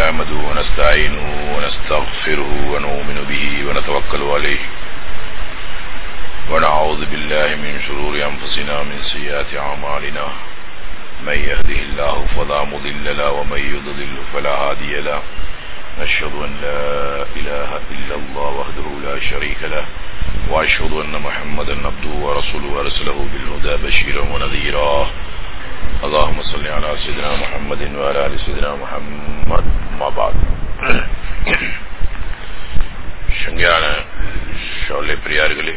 نحمده ونستعينه ونستغفره ونؤمن به ونتوكل عليه ونعوذ بالله من شرور أنفسنا من سيئات أعمالنا من يهده الله فلا مضل له ومن يضلل فلا هادي له نشهد أن لا إله إلا الله وحده لا شريك له وأشهد أن محمدا عبده ورسوله أرسله بالهدى بشيرا ونذيرا اللهم صل على سيدنا محمد وعلى آل سيدنا محمد ما بعد சங்கையான ஷோலை பிரியார்களே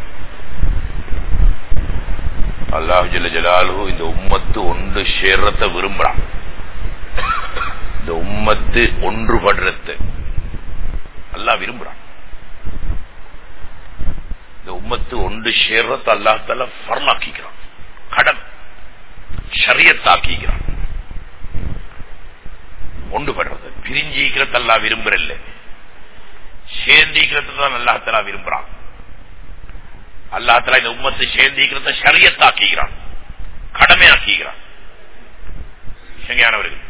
அல்லாஹ் ஜல்ல ஜலாலுஹு இந்த உம்மத்து ஒன்று சேர்றத விரும்புறான் இந்த உம்மத்து ஒன்றுபடுறத அல்லாஹ் விரும்புறான் இந்த உம்மத்து ஒன்று சேர்றத அல்லாஹ் தால ஃபர்லாக்கிக்கிறான் கடன் ஷரியத்தாக்கிக்கிறான் ஒன்றுபடுறது பிரிஞ்சிக்கிறது அல்லா விரும்புறல்ல சேர்ந்திக்கிறது தான் அல்லாஹலா விரும்புறான் அல்லாஹலா இந்த உம்மத்தை சேர்ந்திக்கிறத ஷரியத்தாக்குகிறான் கடமையாக்குகிறான் சங்கையானவர்கள்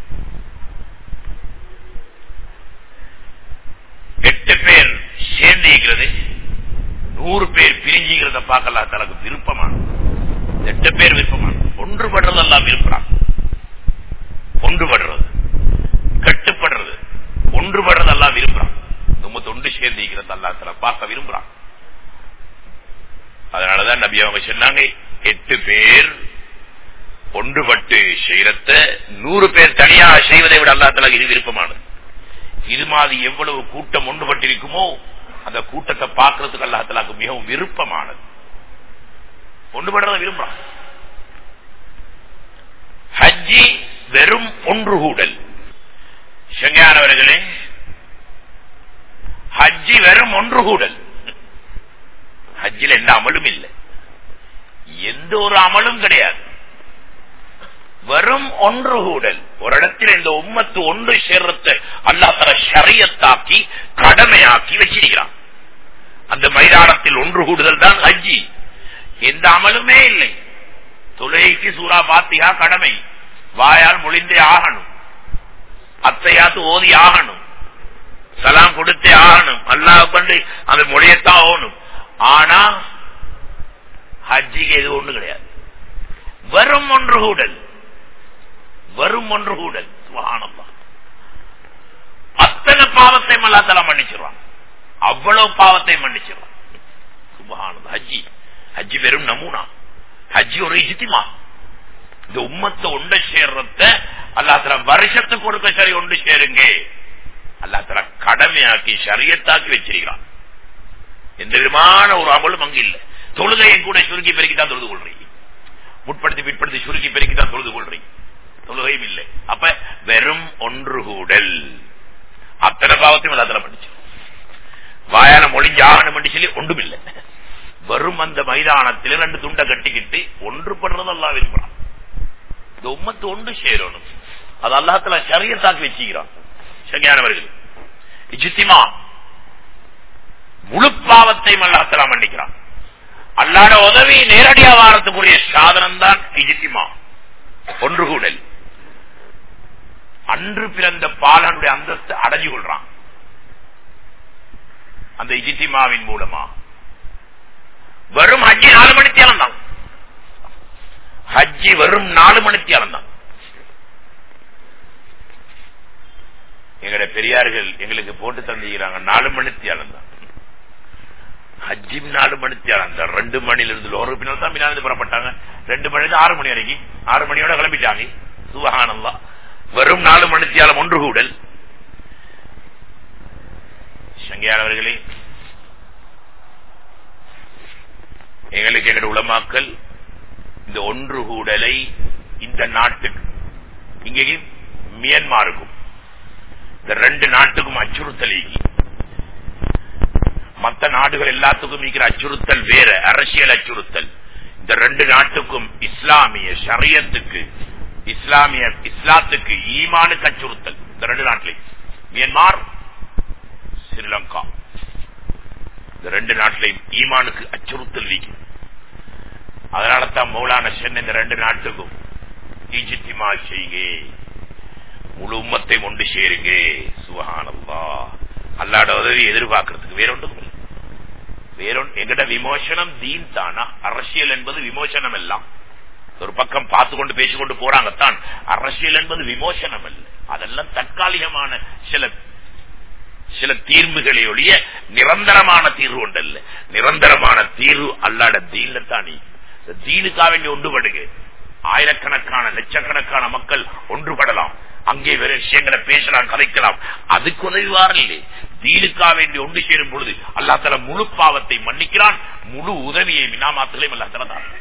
எட்டு பேர் சேர்ந்திக்கிறது நூறு பேர் பிரிஞ்சிக்கிறத பார்க்கலா தனக்கு விருப்பமான எட்டு பேர் விருப்பமான ஒன்றுபடுறது எல்லாம் விரும்புறான் ஒன்றுபடுறது கட்டுப்படுறது ஒன்றுபடுறது எல்லாம் விரும்புறான் நம்ம தொண்டு சேர்ந்திக்கிறது அல்லா பார்க்க விரும்புறான் அதனாலதான் நபி அவங்க சொன்னாங்க எட்டு பேர் ஒன்றுபட்டு செய்யறத நூறு பேர் தனியாக செய்வதை விட அல்லா தலா இது விருப்பமானது இது மாதிரி எவ்வளவு கூட்டம் ஒன்றுபட்டிருக்குமோ அந்த கூட்டத்தை பார்க்கறதுக்கு அல்லா தலாக்கு மிகவும் விருப்பமானது ஒன்றுபடுறத விரும்புறான் ஹஜ்ஜி வெறும் ஒன்று கூடல் செங்கானவர்களே ஹஜ்ஜி வெறும் ஒன்று கூடல் ஹஜ்ஜில் எந்த அமலும் இல்லை எந்த ஒரு அமலும் கிடையாது வெறும் ஒன்று கூடல் ஒரு இடத்தில் இந்த உம்மத்து ஒன்று சேர்றத அல்லா தர ஷரியத்தாக்கி கடமையாக்கி வச்சிருக்கிறான் அந்த மைதானத்தில் ஒன்று கூடுதல் தான் ஹஜ்ஜி எந்த அமலுமே இல்லை தொலைக்கு சூறா பாத்தியா கடமை வாயால் மொழிந்தே ஆகணும் அத்தையாத்து ஓதி ஆகணும் சலாம் கொடுத்தே ஆகணும் அல்லாஹ் பண்ணி அந்த மொழியத்தான் ஆகணும் ஆனா ஹஜ்ஜிக்கு எது ஒண்ணு கிடையாது வரும் ஒன்று கூடல் வரும் ஒன்று கூடல் சுகானம்மா அத்தனை பாவத்தை மல்லாத்தலாம் மன்னிச்சிருவான் அவ்வளவு பாவத்தை மன்னிச்சிருவான் சுபகானது ஹஜ்ஜி ஹஜ்ஜி வெறும் நமூனா ஹஜ்ஜி ஒரு இஜித்திமா இந்த உம்மத்தை ஒன்று சேர்றத அல்லாத்தர வருஷத்துக்கு கொடுக்க சரி ஒன்று சேருங்க அல்லாத்தர கடமையாக்கி சரியத்தாக்கி வச்சிருக்கிறான் எந்த விதமான ஒரு அமலும் அங்கு இல்லை தொழுகையும் கூட சுருக்கி பெருக்கி தான் தொழுது கொள்றீங்க முற்படுத்தி பிற்படுத்தி சுருக்கி பெருக்கி தான் தொழுது கொள்றீங்க தொழுகையும் இல்லை அப்ப வெறும் ஒன்று கூடல் அத்தனை பாவத்தையும் எல்லாத்துல பண்ணிச்சு வாயால மொழிஞ்சாகணும் என்று சொல்லி ஒன்றும் இல்லை வரும் அந்த மைதானத்தில் ரெண்டு துண்டை கட்டிக்கிட்டு ஒன்று பண்றது அல்லா விரும்புறான் இந்த உம்மத்து ஒன்று சேரணும் அது அல்லாத்துல சரியத்தாக்கி வச்சுக்கிறான் சரியானவர்கள் இஜித்திமா முழு பாவத்தையும் அல்லாத்தலா மன்னிக்கிறான் அல்லாட உதவி நேரடியா வாரத்துக்குரிய சாதனம் தான் இஜித்திமா ஒன்று கூடல் அன்று பிறந்த பாலனுடைய அந்தஸ்து அடைஞ்சு கொள்றான் அந்த இஜித்திமாவின் மூலமா வரும் ஹஜ்ஜி நாலு மணிக்கு தான் ஹஜ்ஜி வரும் நாலு மணிக்கு தான் எங்கட பெரியார்கள் எங்களுக்கு போட்டு தந்துக்கிறாங்க நாலு மணிக்கு தான் ஹஜ்ஜி நாலு மணிக்கு தான் ரெண்டு மணில இருந்து ஒரு பின்னால் தான் பின்னாடி புறப்பட்டாங்க ரெண்டு மணி ஆறு மணி வரைக்கும் ஆறு மணியோட கிளம்பிட்டாங்க சுபகானந்தா வரும் நாலு மணித்தியாலம் ஒன்று கூடல் சங்கையானவர்களே எங்களுக்கு எங்களுடைய உளமாக்கல் இந்த ஒன்று கூடலை இந்த நாட்டுக்கு இங்கேயும் மியன்மாருக்கும் இந்த ரெண்டு நாட்டுக்கும் அச்சுறுத்தல் மற்ற நாடுகள் எல்லாத்துக்கும் இருக்கிற அச்சுறுத்தல் வேற அரசியல் அச்சுறுத்தல் இந்த ரெண்டு நாட்டுக்கும் இஸ்லாமிய ஷரியத்துக்கு இஸ்லாமிய இஸ்லாத்துக்கு ஈமானுக்கு அச்சுறுத்தல் இந்த ரெண்டு நாட்டிலையும் மியன்மார் ஸ்ரீலங்கா இந்த ரெண்டு நாட்டிலையும் ஈமானுக்கு அச்சுறுத்தல் வீக்கு அதனால தான் மௌலான சென்னை இந்த ரெண்டு நாட்டுக்கும் ஈஜித்திமா செய்கே முழு உம்மத்தை ஒன்று சேருங்க சுபஹானல்லா அல்லாட உதவி எதிர்பார்க்கறதுக்கு வேற ஒன்றும் இல்லை. வேறொன்று எங்கட விமோசனம் தீன் தானா அரசியல் என்பது விமோசனம் எல்லாம் ஒரு பக்கம் பார்த்து கொண்டு பேசிக்கொண்டு போறாங்கத்தான் அரசியல் என்பது விமோசனம் அல்ல அதெல்லாம் தற்காலிகமான சில சில தீர்வுகளை ஒழிய நிரந்தரமான தீர்வு ஒன்றல்ல நிரந்தரமான தீர்வு அல்லாட தீன்ல தான் நீ இந்த தீனுக்காக வேண்டி ஒன்றுபடுங்க ஆயிரக்கணக்கான லட்சக்கணக்கான மக்கள் ஒன்றுபடலாம் அங்கே வேற விஷயங்களை பேசலாம் கதைக்கலாம் அதுக்கு உதவிவார் இல்லை தீனுக்காக வேண்டி ஒன்று சேரும் பொழுது அல்லா தலா முழு பாவத்தை மன்னிக்கிறான் முழு உதவியை மினாமாத்திலையும் அல்லா தலா தான்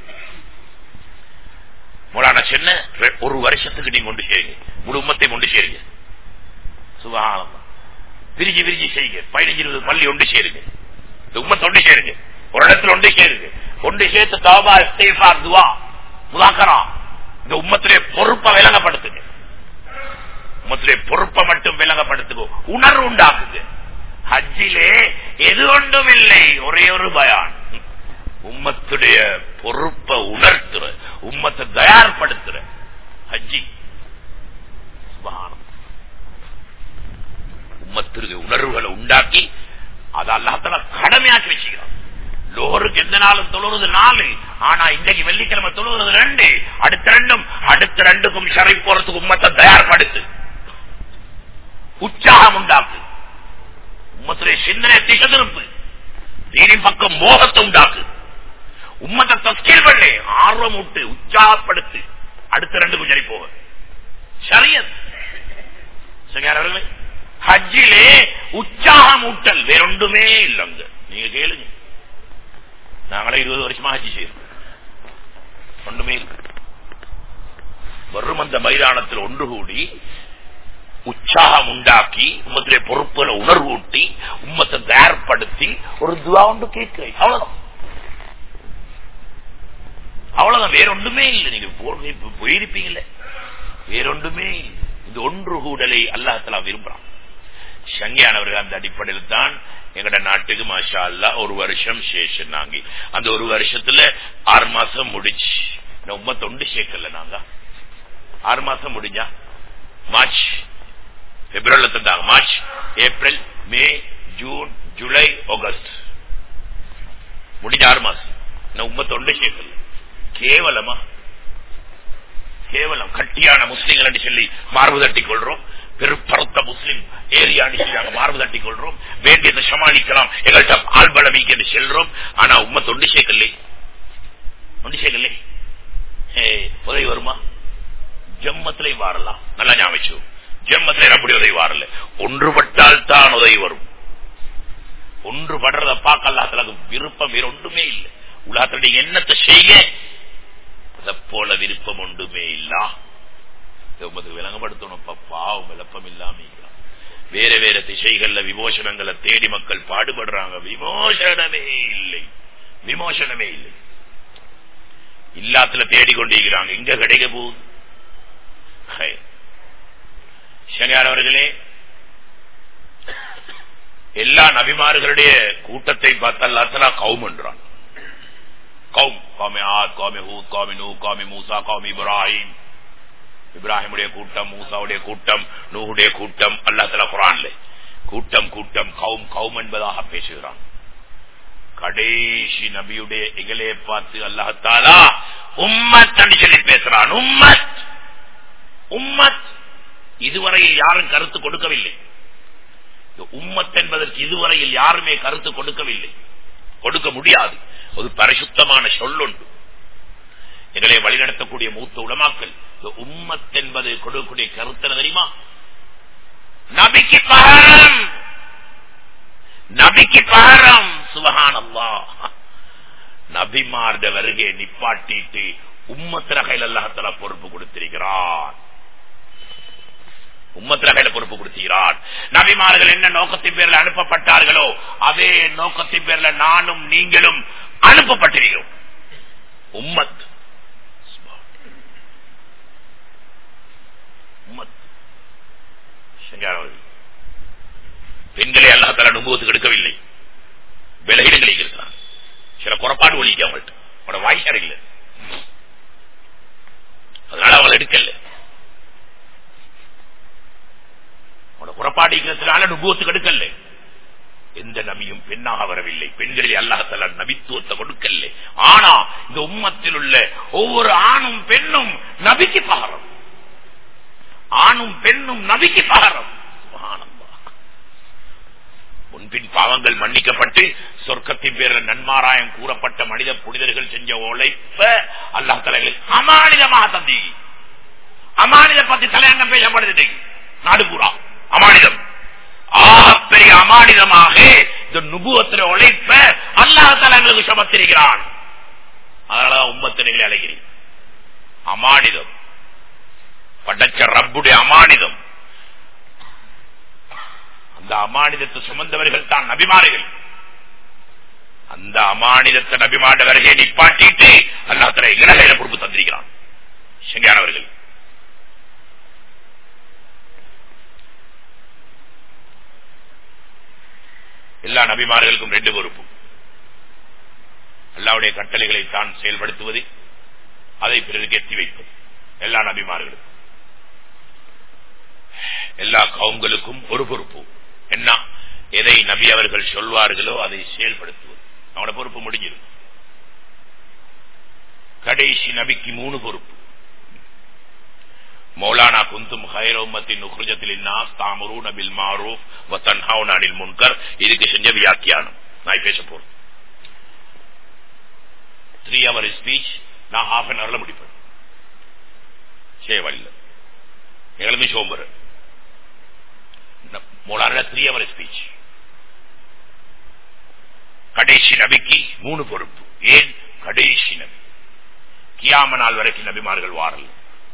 மூலான சென்ன ஒரு வருஷத்துக்கு நீங்க கொண்டு சேருங்க முழு உம்மத்தை கொண்டு சேருங்க சுகானந்தம் பிரிஞ்சு பிரிஞ்சு செய்யுங்க பதினஞ்சு இருபது பள்ளி ஒன்று சேருங்க இந்த உம்மத்தை ஒன்று சேருங்க ஒரு இடத்துல ஒன்று சேருங்க ஒன்று சேர்த்து தவபா இஸ்தேஃபார் துவா முதாக்கரா இந்த உம்மத்திலே பொறுப்பை விளங்கப்படுத்துங்க உம்மத்திலே பொறுப்பை மட்டும் விளங்கப்படுத்துங்க உணர்வு உண்டாக்குங்க ஹஜ்ஜிலே எது ஒன்றும் இல்லை ஒரே ஒரு பயான் உம்மத்துடைய பொறுப்பை உணர்த்துற உம்மத்தை தயார்படுத்துற ஹஜ்ஜி சுபஹானம் உம்மத்திற்கு உணர்வுகளை உண்டாக்கி அதை அல்லாத்தல கடமையாக்கி வச்சுக்கிறான் லோருக்கு எந்த நாளும் தொழுவது நாலு ஆனா இன்றைக்கு வெள்ளிக்கிழமை தொழுவது ரெண்டு அடுத்த ரெண்டும் அடுத்த ரெண்டுக்கும் சரை போறதுக்கு உம்மத்தை தயார்படுத்து உற்சாகம் உண்டாக்கு உம்மத்துடைய சிந்தனை திசை திருப்பு தீனின் பக்கம் மோகத்தை உண்டாக்கு உம்மத்தை தஸ்கீல் பண்ணு ஆர்வம் விட்டு உற்சாகப்படுத்து அடுத்த ரெண்டுக்கும் சரி போக சரியத் அவர்களே ஹஜ்ஜிலே உற்சாகம் ஊட்டல் வேறொன்றுமே இல்லைங்க நீங்க கேளுங்க நாங்களே இருபது வருஷமா ஹஜ்ஜி செய்யறோம் ஒன்றுமே இல்லை வரும் அந்த மைதானத்தில் ஒன்று கூடி உற்சாகம் உண்டாக்கி உம்மத்திலே பொறுப்புகளை உணர்வூட்டி உம்மத்தை தயார்படுத்தி ஒரு துவா ஒன்று கேட்கிறேன் அவ்வளவுதான் அவ்வளவுதான் வேற ஒன்றுமே இல்லை நீங்க போ- போயிருப்பீங்களே வேறொன்றுமே இல்லை. இந்த ஒன்று கூடலை அல்லாஹலா விரும்புறான் சங்கியானவர்கள் அந்த அடிப்படையில் தான் எங்கட நாட்டுக்கு மாஷா அல்லா ஒரு வருஷம் சேஷன் நாங்க அந்த ஒரு வருஷத்துல ஆறு மாசம் முடிச்சு ரொம்ப தொண்டு சேர்க்கல நாங்க ஆறு மாசம் முடிஞ்சா மார்ச் பிப்ரவரில தந்தாங்க March April May June July August முடிஞ்ச ஆறு மாசம் நான் உண்மை தொண்டு சேர்க்கல கேவலமா கேவலம் கட்டியான முஸ்லீம்கள் என்று சொல்லி மார்பு தட்டிக் கொள்றோம் பெருப்பருத்த முஸ்லிம் ஏரியா நாங்க மார்பு தட்டிக் கொள்றோம் வேண்டியதை சமாளிக்கலாம் எங்கள்கிட்ட ஆள்பலமிக்கு என்று செல்றோம் ஆனா உண்மை தொண்டு சேர்க்கலே தொண்டு சேர்க்கலே உதவி வருமா ஜம்மத்திலே வாரலாம் நல்லா ஞாபகம் ஜம்மத்திலே அப்படி உதவி வாரல ஒன்றுபட்டால் தான் உதவி வரும் ஒன்று படுறத பார்க்கலாத்துல விருப்பம் வேற ஒன்றுமே இல்லை உலகத்துல நீங்க என்னத்தை செய்ய அதை போல விருப்பம் ஒன்றுமே இல்ல உமது விளங்கப்படுத்தணும் பாவம் விளப்பம் இல்லாம இருக்கிறான். வேற வேற திசைகள்ல விமோசனங்களை தேடி மக்கள் பாடுபடுறாங்க விமோசனமே இல்லை விமோசனமே இல்லை இல்லாத்துல தேடிக்கொண்டிருக்கிறாங்க இங்க கிடைக்க போகுது ஹை. சங்கார் அவர்களே எல்லா நபிமார்களுடைய கூட்டத்தை பார்த்தா கௌம் என்றான் கௌம் காமி ஆத் காமி ஹூத் காமி நூ காமி மூசா காமி இப்ராஹிம் இப்ராஹிமுடைய கூட்டம் மூசாவுடைய கூட்டம் நூஹுடைய கூட்டம் அல்லா தலா குரான்ல கூட்டம் கூட்டம் கௌம் கௌம் என்பதாக பேசுகிறான் கடைசி நபியுடைய இகலே பார்த்து அல்லாஹாலா உம்மத் சொல்லி பேசுறான் உம்மத் உம்மத் இதுவரையில் யாரும் கருத்து கொடுக்கவில்லை இந்த உம்மத் என்பதற்கு இதுவரையில் யாருமே கருத்து கொடுக்கவில்லை கொடுக்க முடியாது ஒரு பரிசுத்தமான சொல்லொன்று எங்களை வழிநடத்தக்கூடிய மூத்த உலமாக்கல் இந்த உம்மத் என்பது கொடுக்கக்கூடிய கருத்தன தெரியுமா நபிக்கு பகரம் நபிக்கு பகரம் சுபஹானல்லா நபிமார்ட வருகை நிப்பாட்டிட்டு உம்மத்திர கையில் அல்லாஹத்தலா பொறுப்பு கொடுத்திருக்கிறார் உம்மத்திர கையில பொறுப்பு கொடுக்கிறார் நபிமார்கள் என்ன நோக்கத்தின் பேரில் அனுப்பப்பட்டார்களோ அதே நோக்கத்தின் பேரில் நானும் நீங்களும் அனுப்பப்பட்டிருக்கிறோம் உம்மத் உம்மத் செஞ்சார்கள் பெண்களை அல்லா தலா நுபுவத்துக்கு எடுக்கவில்லை விலகிடங்களை இருக்கிறான் சில குறப்பாடு ஒழிக்க அவங்கள்ட்ட அவனோட வாய் சரியில்லை அதனால அவளை எடுக்கல கோட்பாடிக்கிறதுனால நுபுவத்து கெடுக்கல்ல எந்த நபியும் பெண்ணாக வரவில்லை பெண்களில் அல்லாஹால நபித்துவத்தை கொடுக்கல ஆனா இந்த உம்மத்தில் உள்ள ஒவ்வொரு ஆணும் பெண்ணும் நபிக்கு பகரம் ஆணும் பெண்ணும் நபிக்கு பகரம் முன்பின் பாவங்கள் மன்னிக்கப்பட்டு சொர்க்கத்தின் பேரில் நன்மாராயம் கூறப்பட்ட மனித புனிதர்கள் செஞ்ச உழைப்ப அல்லாஹ் தலைகளை அமானிதமாக தந்தி அமானித பத்தி தலையங்கம் பேசப்படுது நாடு பூரா அமானிதம் பெரிய அமானிதமாக இந்த நுபுவத்திர உழைப்ப அல்லாஹ் தலைங்களுக்கு சமத்திருக்கிறான் அதனாலதான் உம்மத்தினைகளை அழைக்கிறேன் அமானிதம் படைச்ச ரப்புடைய அமானிதம் அந்த அமானிதத்தை சுமந்தவர்கள் தான் நபிமார்கள் அந்த அமானிதத்தை நபிமாண்ட வருகை நிப்பாட்டிட்டு அல்லா தலை இலகையில பொறுப்பு தந்திருக்கிறான் செங்கானவர்கள் எல்லா நபிமார்களுக்கும் ரெண்டு பொறுப்பு அல்லாவுடைய கட்டளைகளை தான் செயல்படுத்துவது அதை பிறருக்கு எத்தி வைப்பது எல்லா நபிமார்களுக்கும் எல்லா கவுங்களுக்கும் ஒரு பொறுப்பு என்ன எதை நபி அவர்கள் சொல்வார்களோ அதை செயல்படுத்துவது அவனோட பொறுப்பு முடிஞ்சிடும் கடைசி நபிக்கு மூணு பொறுப்பு மௌலானா குந்தும் ஹைரோமத்தின் உஹ்ரஜத்தில் தாமரூன பில் மாரூப் வத்தன்ஹாவுன் அனில் முன்கர் இதுக்கு செஞ்ச வியாக்கியானம் நான் பேச போறேன் த்ரீ அவர் ஸ்பீச் நான் ஹாஃப் அன் ஹவர்ல முடிப்பேன் சேவல்ல எங்களுமே சோம்பரு மௌலான த்ரீ அவர் ஸ்பீச் கடைசி நபிக்கு மூணு பொறுப்பு ஏன் கடைசி நபி கியாம நாள் வரைக்கும் நபிமார்கள் வாரல்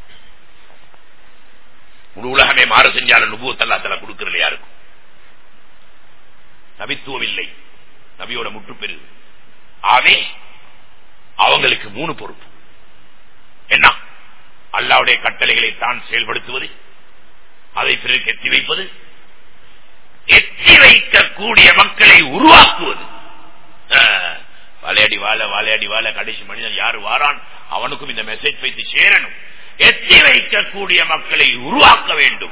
முழு உலகமே மாறு செஞ்சாலும் நுபுவத்தல்லாத்தல கொடுக்கிறது யாருக்கும் நபித்துவம் இல்லை நபியோட முற்று பெருது ஆவே அவங்களுக்கு மூணு பொறுப்பு என்ன அல்லாவுடைய கட்டளைகளை தான் செயல்படுத்துவது அதை பிறகு எத்தி வைப்பது எத்தி வைக்கக்கூடிய மக்களை உருவாக்குவது வாழையடி வாழ வாழையடி வாழ கடைசி மனிதன் யாரு வாரான் அவனுக்கும் இந்த மெசேஜ் வைத்து சேரணும் எத்தி வைக்கக்கூடிய மக்களை உருவாக்க வேண்டும்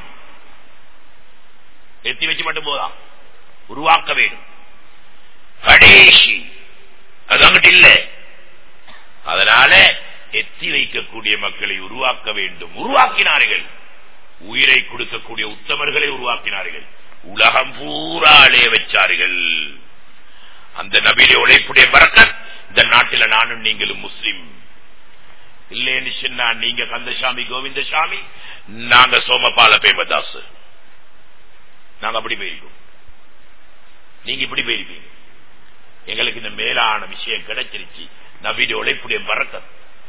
எத்தி வச்சு மட்டும் போதா உருவாக்க வேண்டும் கடைசி அது அங்கிட்டு இல்ல அதனால எத்தி வைக்கக்கூடிய மக்களை உருவாக்க வேண்டும் உருவாக்கினார்கள் உயிரை கொடுக்கக்கூடிய உத்தமர்களை உருவாக்கினார்கள் உலகம் பூரா அலைய வச்சார்கள் அந்த நபியிலே உழைப்புடைய பறக்கத் இந்த நாட்டில நானும் நீங்களும் முஸ்லிம் இல்லைன்னு சொன்னா நீங்க கந்தசாமி கோவிந்தசாமி நாங்க சோமபால பேமதாஸ் நாங்க அப்படி போயிருக்கோம் நீங்க இப்படி போயிருப்பீங்க எங்களுக்கு இந்த மேலான விஷயம் கிடைச்சிருச்சு நபியுடைய உழைப்புடைய பறக்கத்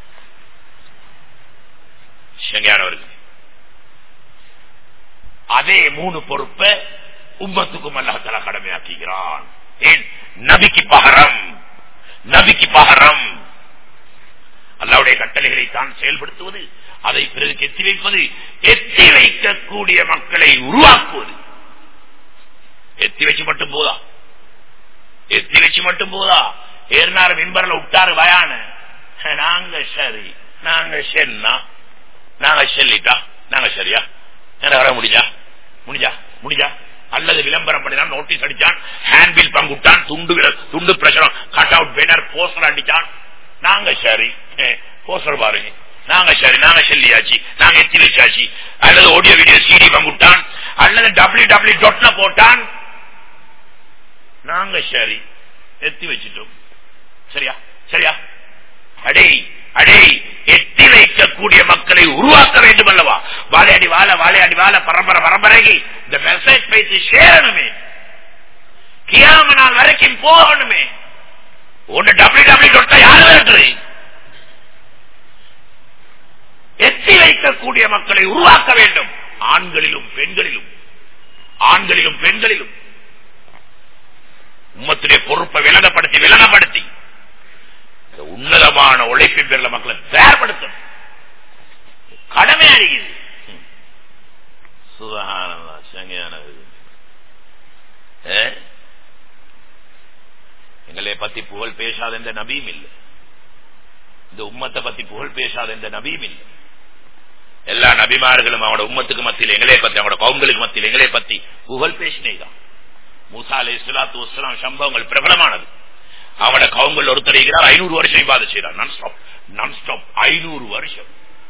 செங்கானவர்கள் அதே மூணு பொறுப்பை உம்மத்துக்கும் அல்லாஹால கடமையாக்குகிறான் ஏன் நபிக்கு பகரம் நபிக்கு பகரம் அல்லாவுடைய கட்டளைகளை தான் செயல்படுத்துவது அதை பிறகு எத்தி வைப்பது எத்தி வைக்கக்கூடிய மக்களை உருவாக்குவது எத்தி வச்சு மட்டும் போதா எத்தி வச்சு மட்டும் போதா ஏறினாரு மின்பரில் விட்டாரு வயான நாங்க சரி நாங்க சென்னா நாங்க செல்லிட்டா நாங்க சரியா வர முடிஞ்சா முடிஞ்சா முடிஞ்சா அல்லது விளம்பரம் பண்ணினான் நோட்டீஸ் அடிச்சான் ஹேண்ட்பில் பங்குட்டான் துண்டு துண்டு பிரச்சனை கட் அவுட் பேனர் போஸ்டர் அடிச்சான் நாங்க சரி போஸ்டர் பாருங்க நாங்க சரி நாங்க செல்லியாச்சு நாங்க எத்தி வச்சாச்சு அல்லது ஆடியோ வீடியோ சிடி பங்குட்டான் அல்லது டபிள்யூ டபிள்யூ டொட்ல போட்டான் நாங்க சரி எத்தி வச்சிட்டோம் சரியா சரியா அடே அடே எட்டி வைக்கக்கூடிய மக்களை உருவாக்க வேண்டும் அல்லவா வாழையடி வாழ வாழையடி வாழ பரம்பரை பரம்பரைக்கு இந்த மெசேஜ் பேசி சேரணுமே கியாம நாள் வரைக்கும் போகணுமே ஒன்னு டபிள்யூ டபிள்யூ தொட்ட யாரு வேண்டு எத்தி வைக்கக்கூடிய மக்களை உருவாக்க வேண்டும் ஆண்களிலும் பெண்களிலும் ஆண்களிலும் பெண்களிலும் உம்மத்துடைய பொறுப்பை விலகப்படுத்தி விலகப்படுத்தி உன்னதமான உழைப்பின் பேரில் மக்களை தயார்படுத்தும் கடமை அழிகிறது சுகானதா சங்கையானது எங்களை பத்தி புகழ் பேசாத எந்த நபியும் இல்லை இந்த உம்மத்தை பத்தி புகழ் பேசாத எந்த நபியும் இல்லை எல்லா நபிமார்களும் அவனோட உம்மத்துக்கு மத்தியில் எங்களே பத்தி அவனோட கவுங்களுக்கு மத்தியில் எங்களே பத்தி புகழ் பேசினேதான் மூசா அலை இஸ்லாத்து வஸ்லாம் சம்பவங்கள் பிரபலமானது அவனோட கவுங்கள் ஒருத்தர் இருக்கிறார் ஐநூறு வருஷம் இபாத செய்யறார் நான் ஸ்டாப் நான் ஸ்டாப் ஐநூறு வருஷம்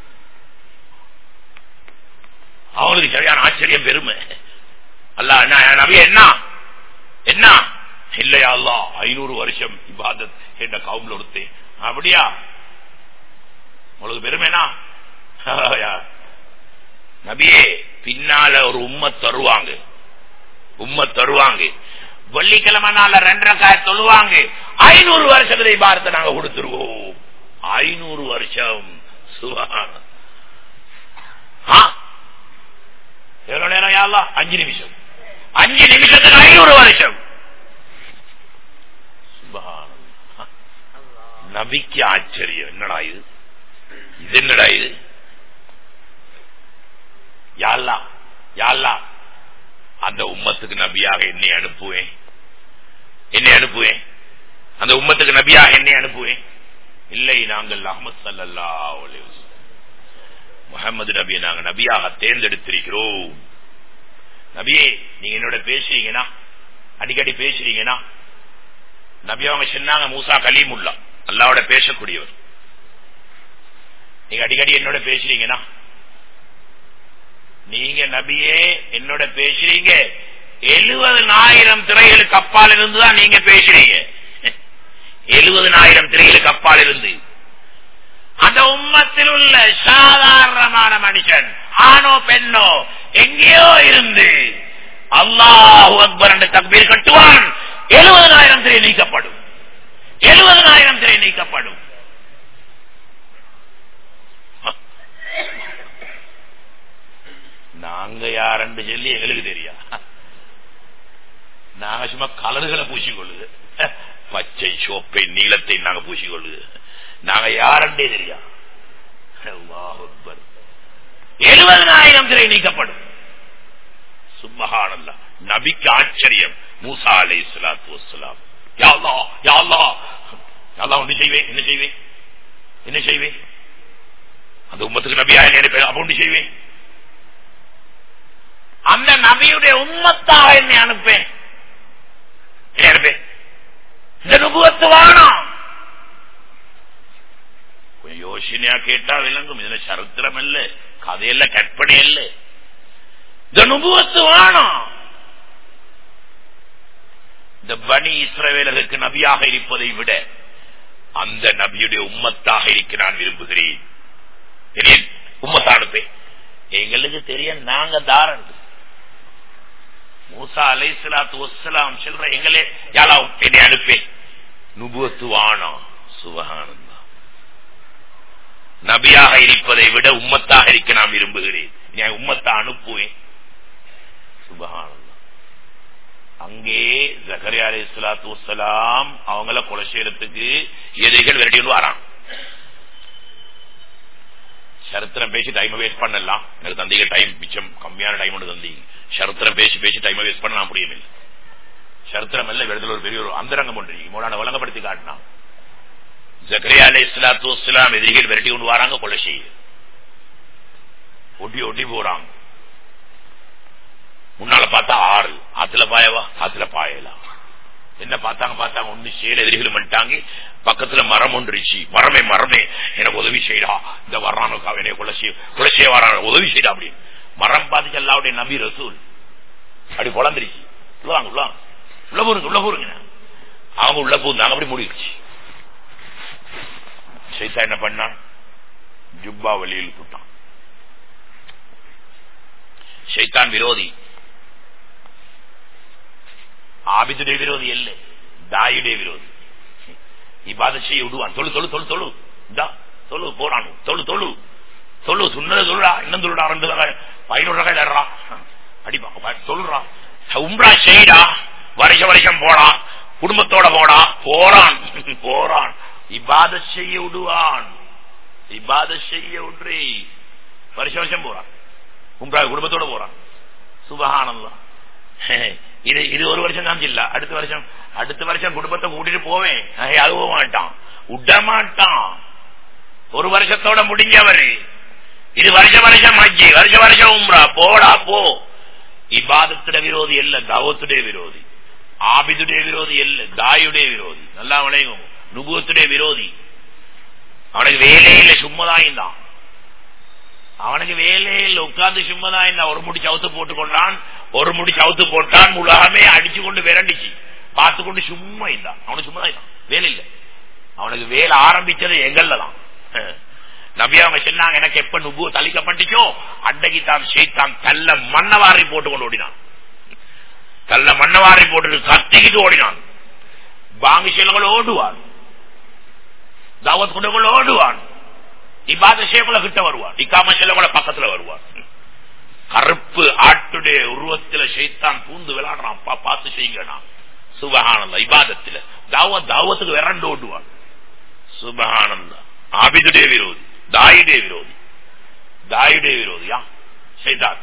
அவனுக்கு சரியான ஆச்சரியம் பெருமை அல்ல நபி என்ன என்ன இல்லையா அல்லா ஐநூறு வருஷம் இபாதத் என்ற கவுங்கள் ஒருத்தேன் அப்படியா உங்களுக்கு பெருமைனா நபியே பின்னால ஒரு உம்ம தருவாங்க உம்ம தருவாங்க வெள்ளிக்கிழமை நாள ரெண்டரை காய சொல்லுவாங்க ஐநூறு வருஷத்துல பாரத்தை நாங்க கொடுத்துருவோம் ஐநூறு வருஷம் சுவான எவ்வளவு நேரம் யாரா அஞ்சு நிமிஷம் அஞ்சு நிமிஷத்துக்கு ஐநூறு வருஷம் நபிக்கு ஆச்சரியம் என்னடா இது இது என்னடா இது யாழ்லா யாழ்லா அந்த உம்மத்துக்கு நபியாக என்னை அனுப்புவேன் என்னை அனுப்புவேன் அந்த உம்மத்துக்கு நபியாக என்னை அனுப்புவேன் இல்லை நாங்கள் அஹமது சல்லா முகமது நபியை நாங்க நபியாக தேர்ந்தெடுத்திருக்கிறோம் நபியே நீங்க என்னோட பேசுறீங்கன்னா அடிக்கடி பேசுறீங்கன்னா நபி அவங்க சொன்னாங்க மூசா கலீமுல்லா அல்லாவோட பேசக்கூடியவர் நீங்க அடிக்கடி என்னோட பேசுறீங்கன்னா நீங்க நபியே என்னோட பேசுறீங்க எழுபதனாயிரம் திரைகளுக்கு அப்பால் இருந்துதான் நீங்க பேசுறீங்க எழுபதனாயிரம் திரைகளுக்கு அப்பால் இருந்து அந்த உம்மத்தில் உள்ள சாதாரணமான மனுஷன் ஆணோ பெண்ணோ எங்கேயோ இருந்து அல்லாஹு அக்பர் என்ற தக்பீர் கட்டுவான் எழுபதனாயிரம் திரை நீக்கப்படும் எழுபதனாயிரம் திரை நீக்கப்படும் நாங்க யாருன்னு சொல்லி எங்களுக்கு தெரியா நாங்க சும்மா கலர்களை பூசிக்கொள்ளுது பச்சை சோப்பை நீளத்தை நாங்க பூசிக்கொள்ளுது நாங்க யாருன்றே தெரியா எழுபதனாயிரம் திரை நீக்கப்படும் சுபஹானல்லா நபிக்கு ஆச்சரியம் மூசா அலை சலாத்து வசலாம் யாழ்லா யாழ்லா யாழ்லா ஒன்று செய்வேன் என்ன செய்வேன் என்ன செய்வேன் அந்த உம்மத்துக்கு நபியா நினைப்பேன் அப்ப ஒன்று செய்வேன் அந்த நபியுடைய உம்மத்தாக என்னை அனுப்பேன் அனுப்பேன் இந்த நுபுவத்து வானம் கொஞ்சம் யோசனையா கேட்டா விளங்கும் இதுல சரித்திரம் இல்ல கதையில கற்பனை இல்ல இந்த நுபுவத்து வானம் இந்த பனி இஸ்ரவேலருக்கு நபியாக இருப்பதை விட அந்த நபியுடைய உம்மத்தாக இருக்க நான் விரும்புகிறேன் உம்மத்தா அனுப்பேன் எங்களுக்கு தெரியும் நாங்க தாரன் மூசா அலை சலாத்து வசலாம் சொல்ற எங்களே யாரா என்னை அனுப்பேன் நுபுவத்து வானா சுபகானந்தா நபியாக இருப்பதை விட உம்மத்தாக இருக்க நான் விரும்புகிறேன் நான் உம்மத்தை அனுப்புவேன் சுபகானந்தா அங்கே ஜக்கரியா அலி சலாத்து வசலாம் அவங்கள கொலை செய்யறதுக்கு எதிரிகள் விரட்டி வரான் சரித்திரம் பேசி டைம் வேஸ்ட் பண்ணலாம் எனக்கு தந்தீங்க டைம் மிச்சம் கம்மியான டைம் ஒன்று தந்தீங்க சரித்திரம் பேசி பேசி டைம் வேஸ்ட் பண்ண நான் முடியவில்லை சரித்திரம் இல்ல இடத்துல ஒரு பெரிய ஒரு அந்தரங்கம் ஒன்று மூணான வழங்கப்படுத்தி காட்டினான் ஜக்கரியா அலி இஸ்லாத்து வஸ்லாம் எதிரிகள் விரட்டி கொண்டு வராங்க கொலை செய்ய ஒட்டி ஒட்டி போறாங்க முன்னால பார்த்தா ஆறு ஆத்துல பாயவா ஆத்துல பாயலாம் என்ன பார்த்தாங்க பார்த்தாங்க ஒண்ணு சேல எதிரிகள் பண்ணிட்டாங்க பக்கத்துல மரம் ஒன்றுச்சு மரமே மரமே எனக்கு உதவி செய்யடா இந்த வர்றானுக்கா என்னை குலசி குலசிய வரான உதவி செய்யடா அப்படின்னு மரம் பார்த்துச்சு எல்லாவுடைய நபி ரசூல் அப்படி குழந்துருச்சு உள்ளவாங்க உள்ள உள்ள போருங்க உள்ள போருங்க அவங்க உள்ள போந்தாங்க அப்படி முடிச்சு சைத்தா என்ன பண்ணான் ஜுப்பா வழியில் போட்டான் ஷைத்தான் விரோதி ஆபிதுடைய விரோதி அல்ல தாயுடைய விரோதி இபாத செய்ய விடுவான் தொழு தொழு தொழு தொழு இந்தா தொழு போறான் தொழு தொழு தொழு சுண்ணத சொல்றா இன்னும் சொல்றா ரெண்டு ரகாய் பதினோரு ரகாய் தர்றா அடிப்பா சொல்றா உம்ரா செய்டா வருஷ வருஷம் போடா குடும்பத்தோட போடா போறான் போறான் இபாத செய்ய விடுவான் இபாத செய்ய விடுறே வருஷ வருஷம் போறான் உம்ரா குடும்பத்தோட போறான் சுபகானந்தம் இது இது ஒரு வருஷம் தான் இல்ல அடுத்த வருஷம் அடுத்த வருஷம் குடும்பத்தை கூட்டிட்டு போவேன் அதுவும் மாட்டான் விட மாட்டான் ஒரு வருஷத்தோட முடிஞ்சவரு இது வருஷ வருஷம் ஹஜ்ஜி வருஷ வருஷம் உம்ரா போடா போ இபாதத்துடைய விரோதி அல்ல தவத்துடைய விரோதி ஆபிதுடைய விரோதி அல்ல தாயுடைய விரோதி நல்லா விளையும் நுபுவத்துடைய விரோதி அவனுக்கு வேலையே இல்லை சும்மதான் தான் அவனுக்கு வேலையே இல்லை உட்கார்ந்து சும்மதான் இருந்தான் ஒரு முடி சவுத்து போட்டு கொண்டான் ஒரு முடி சவுத்து போட்டான் உலகமே அடிச்சு கொண்டு விரண்டிச்சு பார்த்து கொண்டு சும்மா இருந்தான் அவனுக்கு சும்மா தான் வேலை இல்லை அவனுக்கு வேலை ஆரம்பிச்சது எங்கள்ல தான் நபி அவங்க சொன்னாங்க எனக்கு எப்ப நுபு தளிக்கப்பட்டுச்சோ அன்றைக்கு தான் செய்தான் கல்ல மண்ணவாரி போட்டு கொண்டு ஓடினான் கல்ல மண்ணவாரி போட்டு கத்திக்கிட்டு ஓடினான் பாங்கி செல்கள் ஓடுவான் தாவத் குண்டங்கள் ஓடுவான் இபாத சேகுல கிட்ட வருவான் இக்காம செல்லகுல பக்கத்துல வருவான் கருப்பு ஆட்டுடைய உருவத்துல செய்தான் பூந்து விளையாடுறான் அப்பா பார்த்து செய்யுங்கண்ணா சுபகானந்தா இபாதத்துல தாவத் தாவத்துக்கு விரண்டு ஓடுவான் சுபகானந்தா ஆபிதுடைய விரோதி தாயுடைய விரோதி தாயுடைய விரோதியா ஷைதான்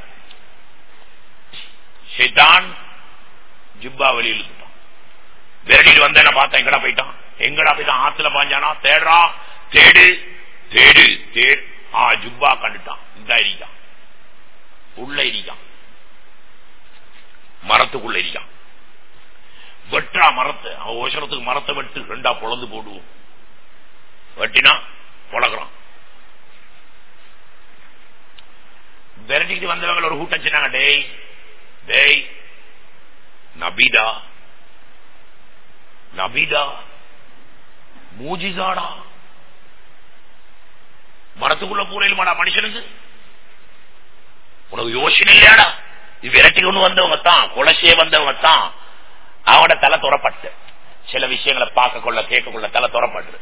ஷைதான் ஜிப்பா வெளியில் இருந்துட்டான் விரடிட்டு வந்த பார்த்தா எங்கடா போயிட்டான் எங்கடா போயிட்டான் ஆத்துல பாஞ்சானா தேடுறா தேடு தேடு தேடு ஆ ஜுப்பா கண்டுட்டான் இந்த இருக்கான் உள்ள இருக்கான் மரத்துக்குள்ள இருக்கான் வெட்டா மரத்தை அவன் ஓசரத்துக்கு மரத்தை வெட்டு ரெண்டா பொழந்து போடுவோம் வெட்டினா பொழக்கிறான் விரட்டிட்டு வந்தவங்க ஒரு கூட்டம் சொன்னாங்க டேய் டேய் நபிதா நபிதா மூஜிசாடா மரத்துக்குள்ள பூரையில் மாடா மனுஷனுக்கு உனக்கு யோசனை இல்லையாடா இது விரட்டி கொண்டு வந்தவங்க தான் குலசே வந்தவங்க தான் அவனோட தலை துறப்பட்டு சில விஷயங்களை பார்க்க கொள்ள கேட்க கொள்ள தலை துறப்பட்டு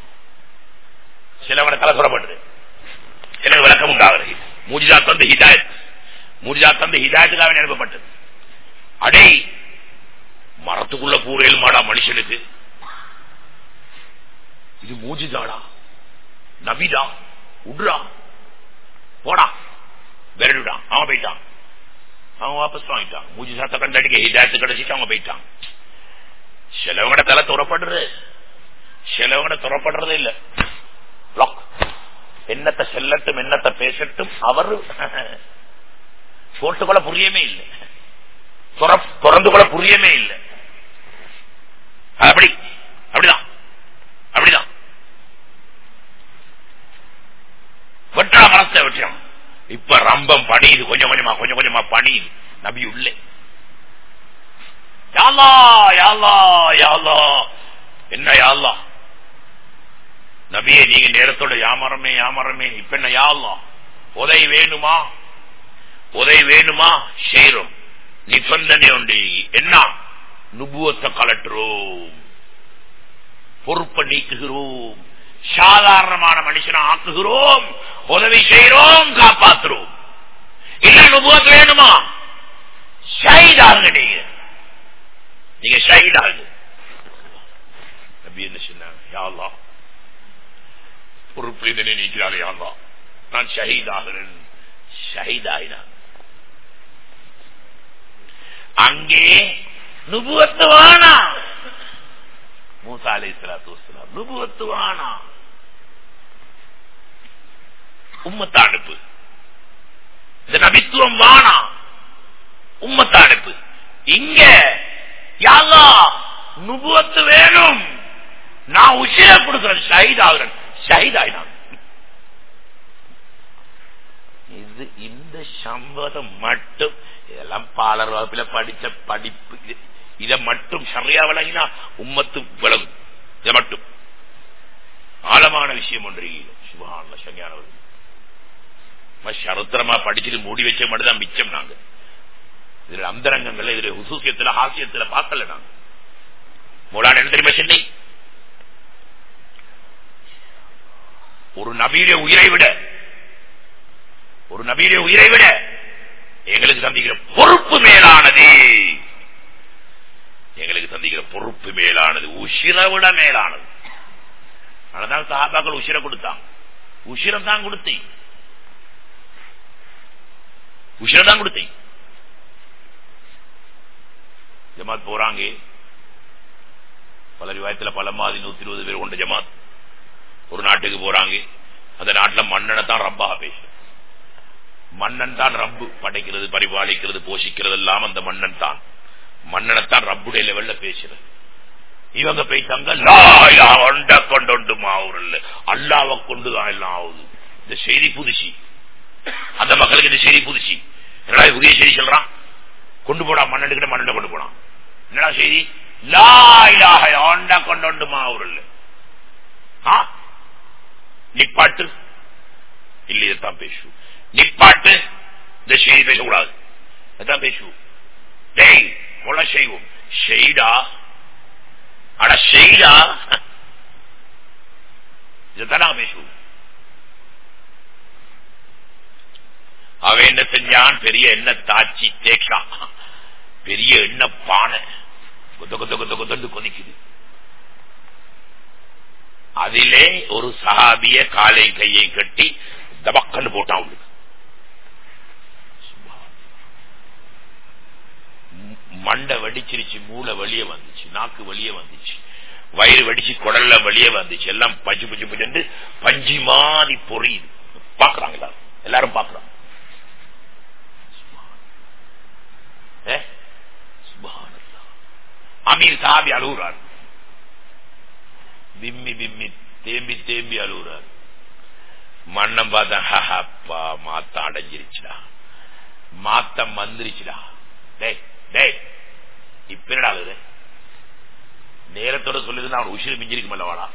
சிலவன தலை துறப்பட்டு சில விளக்கம் உண்டாகிறது மூஜிதா தந்து ஹிதாயத் மூஜிதா தந்து ஹிதாயத்துக்காக அனுப்பப்பட்டது அடே மரத்துக்குள்ள பூரையில் மாடா மனுஷனுக்கு இது மூஜிதாடா நபிதா உட்ரா போடா விரடுடான் அவன் போயிட்டான் அவன் வாபஸ் வாங்கிட்டான் மூஜிசாத்த கண்டடிக்க ஹிதாயத்து கிடைச்சிட்டு அவங்க போயிட்டான் சிலவங்கட தலை துறப்படுறது சிலவங்கட துறப்படுறதே இல்ல லாக் என்னத்தை செல்லட்டும் என்னத்தை பேசட்டும் அவர் போட்டுக்கொள்ள புரியமே இல்லை திறந்து கொள்ள புரியமே இல்லை அப்படி அப்படிதான் அப்படிதான் வெட்டா மரத்தை வெட்டிடும் இப்ப ரம்பம் பணியுது கொஞ்சம் கொஞ்சமா கொஞ்சம் கொஞ்சமா பணியுது நபி உள்ளே யாழ்லா யாழ்லா யாழ்லா என்ன யாழ்லா நபியே நீங்க நேரத்தோட யாமரமே யாமரமே இப்ப என்ன யாழ்லா உதவி வேணுமா உதவி வேணுமா செய்யறோம் நிபந்தனை உண்டு என்ன நுபுவத்தை கலட்டுறோம் பொறுப்பை நீக்குகிறோம் சாதாரணமான மனுஷனை ஆக்குகிறோம் உதவி செய்யறோம் காப்பாத்துறோம் இல்ல நுபுவத் வேணுமா ஷைதாங்க நீங்க நீங்க ஷைதாங்க நபி என்ன சொன்னாங்க யாழ்லா பொறுப்பு இதனை நீக்கிறாரே யாழ்லா நான் ஷஹீதாகிறேன் ஷஹீதாயினான் அங்கே நுபுவத்து வானா மூசா அலை சலாத்து வசலாம் நுபுவத்து வானா உம்மத்த அனுப்பு இந்த நபித்துவம் வானா உம்மத்த அனுப்பு இங்க யாரா நுபுவத்து வேணும் நான் உஷிர கொடுக்கிறேன் ஷஹீத் ஆகிறேன் ஷஹீத் ஆயினான் இது இந்த சம்பவம் மட்டும் இதெல்லாம் பாலர் வகுப்புல படிச்ச படிப்பு இதை மட்டும் சரியா விளங்கினா உம்மத்து விளங்கும் இதை மட்டும் ஆழமான விஷயம் ஒன்று சுபான சங்கியானவர் சருத்திரமா படிச்சுட்டு மூடி வச்ச மட்டும் தான் மிச்சம் நாங்க இதுல அந்தரங்கங்கள் இதுல உசூசியத்துல ஹாசியத்துல பார்க்கல நாங்க மூலான என்ன தெரியுமா சென்னை ஒரு நபீர உயிரை விட ஒரு நபீர உயிரை விட எங்களுக்கு சந்திக்கிற பொறுப்பு மேலானது எங்களுக்கு சந்திக்கிற பொறுப்பு மேலானது உசிரை விட மேலானது அதனால சாபாக்கள் உசிரை கொடுத்தாங்க உசிரம் தான் கொடுத்தி உசிரை தான் கொடுத்தி ஜமாத் போறாங்க பல விவாயத்துல பல மாதிரி நூத்தி இருபது பேர் கொண்ட ஜமாத் ஒரு நாட்டுக்கு போறாங்க அந்த நாட்டுல மன்னனை தான் ரப்பாக பேச மன்னன் தான் ரப்பு படைக்கிறது பரிபாலிக்கிறது போஷிக்கிறது எல்லாம் அந்த மன்னன் தான் மன்னனைத்தான் ரப்புடைய லெவல்ல பேசுறது இவங்க போயிட்டாங்க ஒண்ட கொண்டு மாவுரில் அல்லாவை கொண்டுதான் எல்லாம் ஆகுது இந்த செய்தி புதுசி அந்த மக்களுக்கு இந்த செய்தி புதுசி என்னடா இது புதிய செய்தி சொல்றான் கொண்டு போடா மன்னனுக்கிட்ட மன்னனை கொண்டு போனான் என்னடா செய்தி லாயாக ஒண்ட கொண்டு மாவுரில் நிப்பாட்டு இல்ல இதைத்தான் பேசு நிப்பாட்டு இந்த செய்தி பேசக்கூடாது இதான் பேசு டேய் கொலை செய்வோம் செய்டா அட செய்டா இதைத்தான் பேசுவோம் அவன் என்ன செஞ்சான் பெரிய எண்ணெய் தாச்சி தேக்கா பெரிய எண்ணெய் பானை கொத்த கொத்த கொத்த கொத்தண்டு கொதிக்குது அதிலே ஒரு சஹாபிய காலை கையை கட்டி தபக்கன்னு போட்டான் அவளுக்கு மண்டை வடிச்சிருச்சு மூளை வெளியே வந்துச்சு நாக்கு வெளியே வந்துச்சு வயிறு வடிச்சு குடல்ல வெளியே வந்துச்சு எல்லாம் பஞ்சு பஞ்சு பஞ்சு பஞ்சு மாதிரி பொறியுது பாக்குறாங்க எல்லாரும் எல்லாரும் பாக்குறாங்க அமீர் சாபி அழுகுறார் பிம்மி பிம்மி தேம்பி தேம்பி அழுகுறார் மண்ணம் பார்த்தா அப்பா மாத்தம் அடைஞ்சிருச்சுடா மாத்தம் வந்துருச்சுடா டேய் டேய் இப்ப என்னடா ஆகுது நேரத்தோட சொல்லுது அவன் உசிறு மிஞ்சிருக்குமல்ல வாடா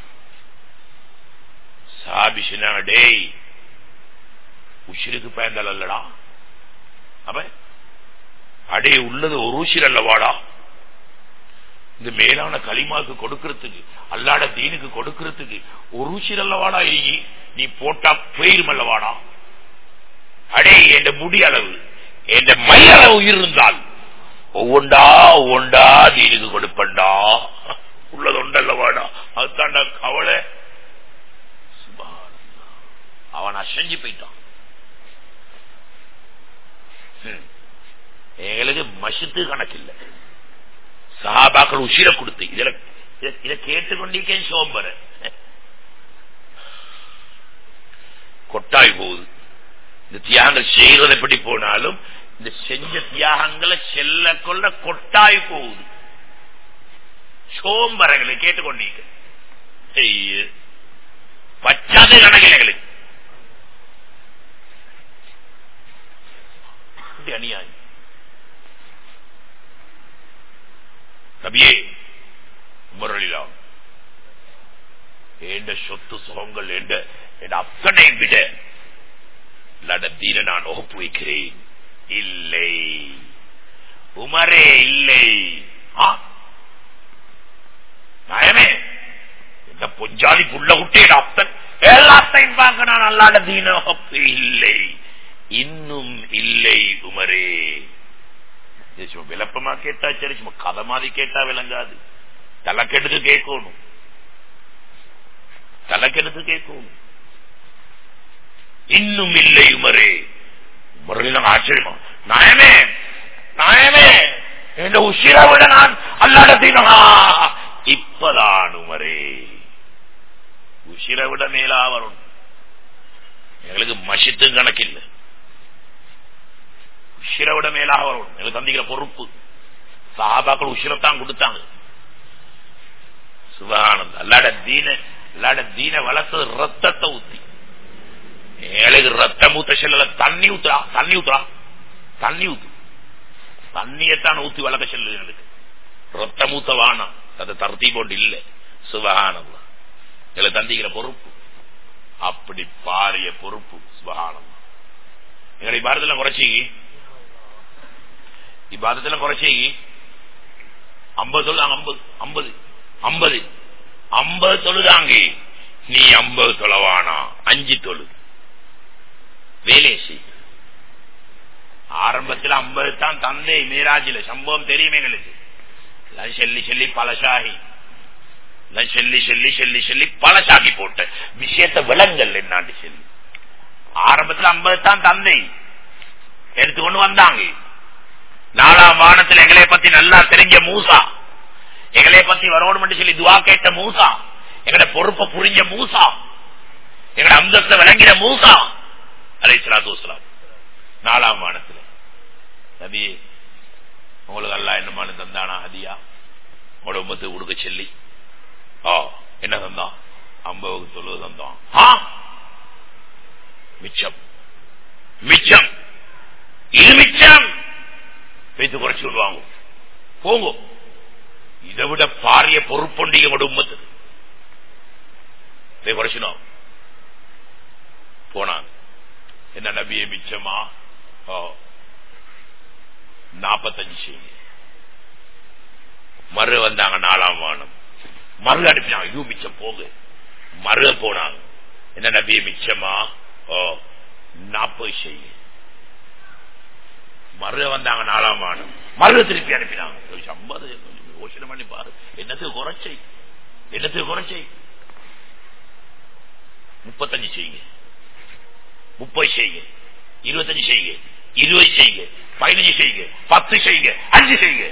சாபி சொன்னாங்க டேய் உசிருக்கு பயந்தால் அல்லடா அப்ப அடே உள்ளது ஒரு உசிர் அல்லவாடா இந்த மேலான களிமாக்கு கொடுக்கறதுக்கு அல்லாட தீனுக்கு கொடுக்கறதுக்கு ஒரு உசிர் அல்லவாடா எரி நீ போட்டா பெயருமல்லவாடா அடே என் முடி அளவு என் மையளவு உயிர் இருந்தால் ஒவ்வொண்டா ஒவ்வொண்டா தீனுக்கு கொடுப்பண்டா உள்ளது உண்டல்லவாடா அதுதாண்டா கவலை அவன் அசைஞ்சு போயிட்டான் எங்களுக்கு மசித்து கணக்கில்லை சஹாபாக்கள் உசிர கொடுத்து இதுல இதை கேட்டுக்கொண்டிருக்கே சோம்பர கொட்டாய் போகுது இந்த தியாகங்கள் செய்யறது எப்படி போனாலும் இந்த செஞ்ச தியாகங்களை செல்ல கொள்ள கொட்டாய் போகுது சோம்பரங்களை கேட்டுக்கொண்டீங்க பச்சாது கணக்கில் எங்களுக்கு அநியாயம் நபியே முரளிலாம் என்ற சொத்து சுகங்கள் என்ற என் அத்தனை விட நடத்தீர நான் ஒப்பு வைக்கிறேன் இல்லை உமரே இல்லை நயமே இந்த பொஞ்சாலி புள்ள விட்டேன் அத்தன் எல்லாத்தையும் பார்க்க நான் அல்லாட தீன ஒப்பு இல்லை இன்னும் இல்லை உமரே சும்மா விளப்பமா கேட்டா சரி சும்மா கதை மாதிரி கேட்டா விளங்காது தலைக்கெடுத்து கேட்கணும் தலைக்கெடுத்து கேட்கணும் இன்னும் இல்லை உமரே முறையில் ஆச்சரியமா நாயமே நாயமே இந்த உசிரை விட நான் அல்லாடத்தினா இப்பதான் உமரே உசிரை விட மேலா வரும் எங்களுக்கு மசித்தும் கணக்கில்லை உஷிரவிட மேலாக வரும் எங்களுக்கு தந்திக்கிற பொறுப்பு சாபாக்கள் உஷிரத்தான் கொடுத்தாங்க சுபகானந்த அல்லாட தீன அல்லாட தீன வளர்த்தது ரத்தத்தை ஊத்தி ஏழைக்கு ரத்தம் ஊத்த செல்ல தண்ணி ஊத்துறா தண்ணி ஊத்துறா தண்ணி ஊத்து தண்ணியத்தான் ஊத்தி வளர்க்க செல்லு எங்களுக்கு ரத்தம் ஊத்த வானம் அது தர்த்தி போட்டு இல்ல சுபகானந்தம் எங்களுக்கு தந்திக்கிற பொறுப்பு அப்படி பாரிய பொறுப்பு சுபகானந்தம் எங்களுடைய பாரதத்தில் குறைச்சி இப்பாதத்துல குறைச்சி ஐம்பது தொழுதாங்க ஐம்பது ஐம்பது ஐம்பது ஐம்பது தொழுதாங்க நீ ஐம்பது தொலைவானா அஞ்சு தொழு வேலேசி ஆரம்பத்தில் ஐம்பது தான் தந்தை மீராஜில சம்பவம் தெரியுமே எங்களுக்கு சொல்லி சொல்லி பழசாகி சொல்லி சொல்லி சொல்லி சொல்லி பழசாக்கி போட்ட விஷயத்த விலங்கல் என்னாண்டு சொல்லி ஆரம்பத்தில் ஐம்பது தான் தந்தை எடுத்துக்கொண்டு வந்தாங்க நாலாம் வானத்தில் எங்களை பத்தி நல்லா தெரிஞ்ச மூசா எங்களை பத்தி வரணும் சொல்லி துவா கேட்ட மூசா எங்கட பொறுப்பை புரிஞ்ச மூசா எங்கட அந்தஸ்த விளங்கின மூசா அலை சலாத்து வலாம் நாலாம் வானத்துல நபி உங்களுக்கு அல்லா என்னமானு தந்தானா ஹதியா உங்களோட உமத்து கொடுக்க சொல்லி ஓ என்ன தந்தான் ஐம்பதுக்கு தொழுவு தந்தான் ஆ? மிச்சம் மிச்சம் இது மிச்சம் வைத்து குறைச்சு விடுவாங்க போங்க இதை விட பாரிய பொறுப்புண்டிய உங்களோட உம்மத்து போய் குறைச்சினோம் போனாங்க என்ன நபியே மிச்சமா ஓ நாப்பத்தஞ்சு செய்யுங்க மறு வந்தாங்க நாலாம் வானம் மறு அனுப்பினாங்க ஐயோ மிச்சம் போங்க மறு போனாங்க என்ன நபியே மிச்சமா ஓ நாற்பது செய்யுங்க மறு வந்தாங்க நாலாம் வானம் மறு திருப்பி அனுப்பினாங்க ஐம்பது யோசனை பண்ணி பாரு என்னத்துக்கு குறைச்சை என்னத்துக்கு குறைச்சை முப்பத்தஞ்சு செய்யுங்க முப்பது செய்யுங்க இருபத்தஞ்சு செய்யுங்க இருபது செய்யுங்க பதினஞ்சு செய்யுங்க பத்து செய்யுங்க அஞ்சு செய்யுங்க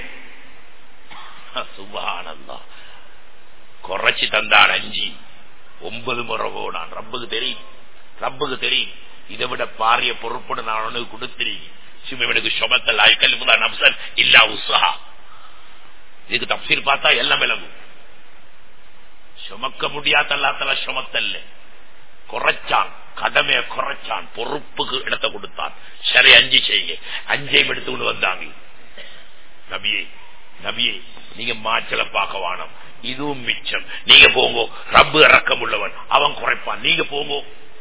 சுபானந்தா குறைச்சி தந்தான் அஞ்சு ஒன்பது முறை போனான் ரப்புக்கு தெரியும் ரப்புக்கு தெரியும் இதை விட பாரிய பொறுப்புடன் நான் உனக்கு கொடுத்திருக்கேன் சிவனுக்கு சொமத்தல் ஆய்கல் முதா நம்சன் இல்லா உத்சாகா இதுக்கு தப்சீர் பார்த்தா எல்லாம் விளங்கும் சுமக்க முடியாத அல்லாத்தல சுமத்தல்ல குறைச்சான் கடமையை குறைச்சான் பொறுப்புக்கு இடத்தை கொடுத்தான் சரி அஞ்சு செய்யுங்க அஞ்சையும் எடுத்து கொண்டு வந்தாங்க நபியை நபியை நீங்க மாச்சல பார்க்க வானம் இதுவும் மிச்சம் நீங்க போங்க ரப்பு இறக்கம் உள்ளவன் அவன் குறைப்பான் நீங்க போங்க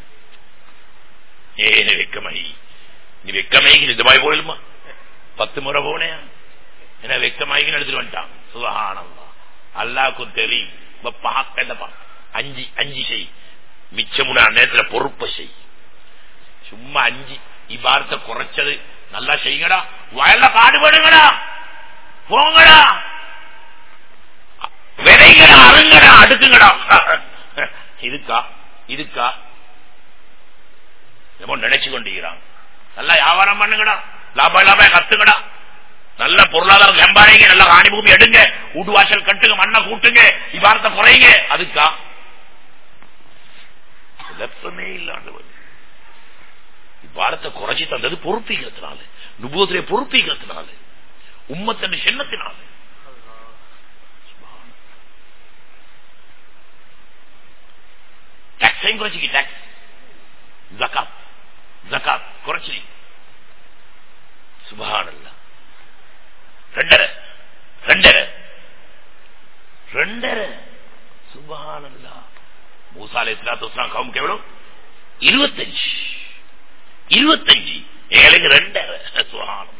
ஏன வெக்கமை நீ வெக்கமைக்கு இந்த பாய் போயிடுமா பத்து முறை போனேன் என்ன வெக்கமாய்க்கு எடுத்துட்டு வந்துட்டான் சுகானந்தா அல்லாக்கும் தெரியும் இப்ப பார்க்க அஞ்சு அஞ்சு செய் மிச்சமுன நேரத்துல பொறுப்பை செய் சும்மா அஞ்சு இவ்வாரத்தை குறைச்சது நல்லா செய்யுங்கடா வயல்ல பாடுபடுங்கடா போங்கடா விதைங்கடா அருங்கடா அடுக்குங்கடா இதுக்கா இதுக்கா நினைச்சு கொண்டிருக்கிறாங்க நல்லா வியாபாரம் பண்ணுங்கடா லாபம் லாபம் கத்துங்கடா நல்ல பொருளாதாரம் சம்பாதிங்க நல்ல காணி பூமி எடுங்க வீட்டு வாசல் கட்டுங்க மண்ணை கூட்டுங்க இவ்வாரத்தை குறைங்க அதுக்கா குழப்பமே இல்லாண்டவர் இவ்வாரத்தை குறைச்சி தந்தது பொறுப்பிக்கிறதுனால நுபோதிரை பொறுப்பிக்கிறதுனால உம்மத்தன் சின்னத்தினால டாக்ஸையும் குறைச்சிக்க டாக்ஸ் ஜக்காத் ஜக்காத் குறைச்சி சுபகானல்ல ரெண்டரை ரெண்டரை ரெண்டரை சுபகானல்லா மூசாலை கவும் கேவலம் இருபத்தஞ்சு இருபத்தஞ்சு ஏழைக்கு ரெண்டரை சுகானம்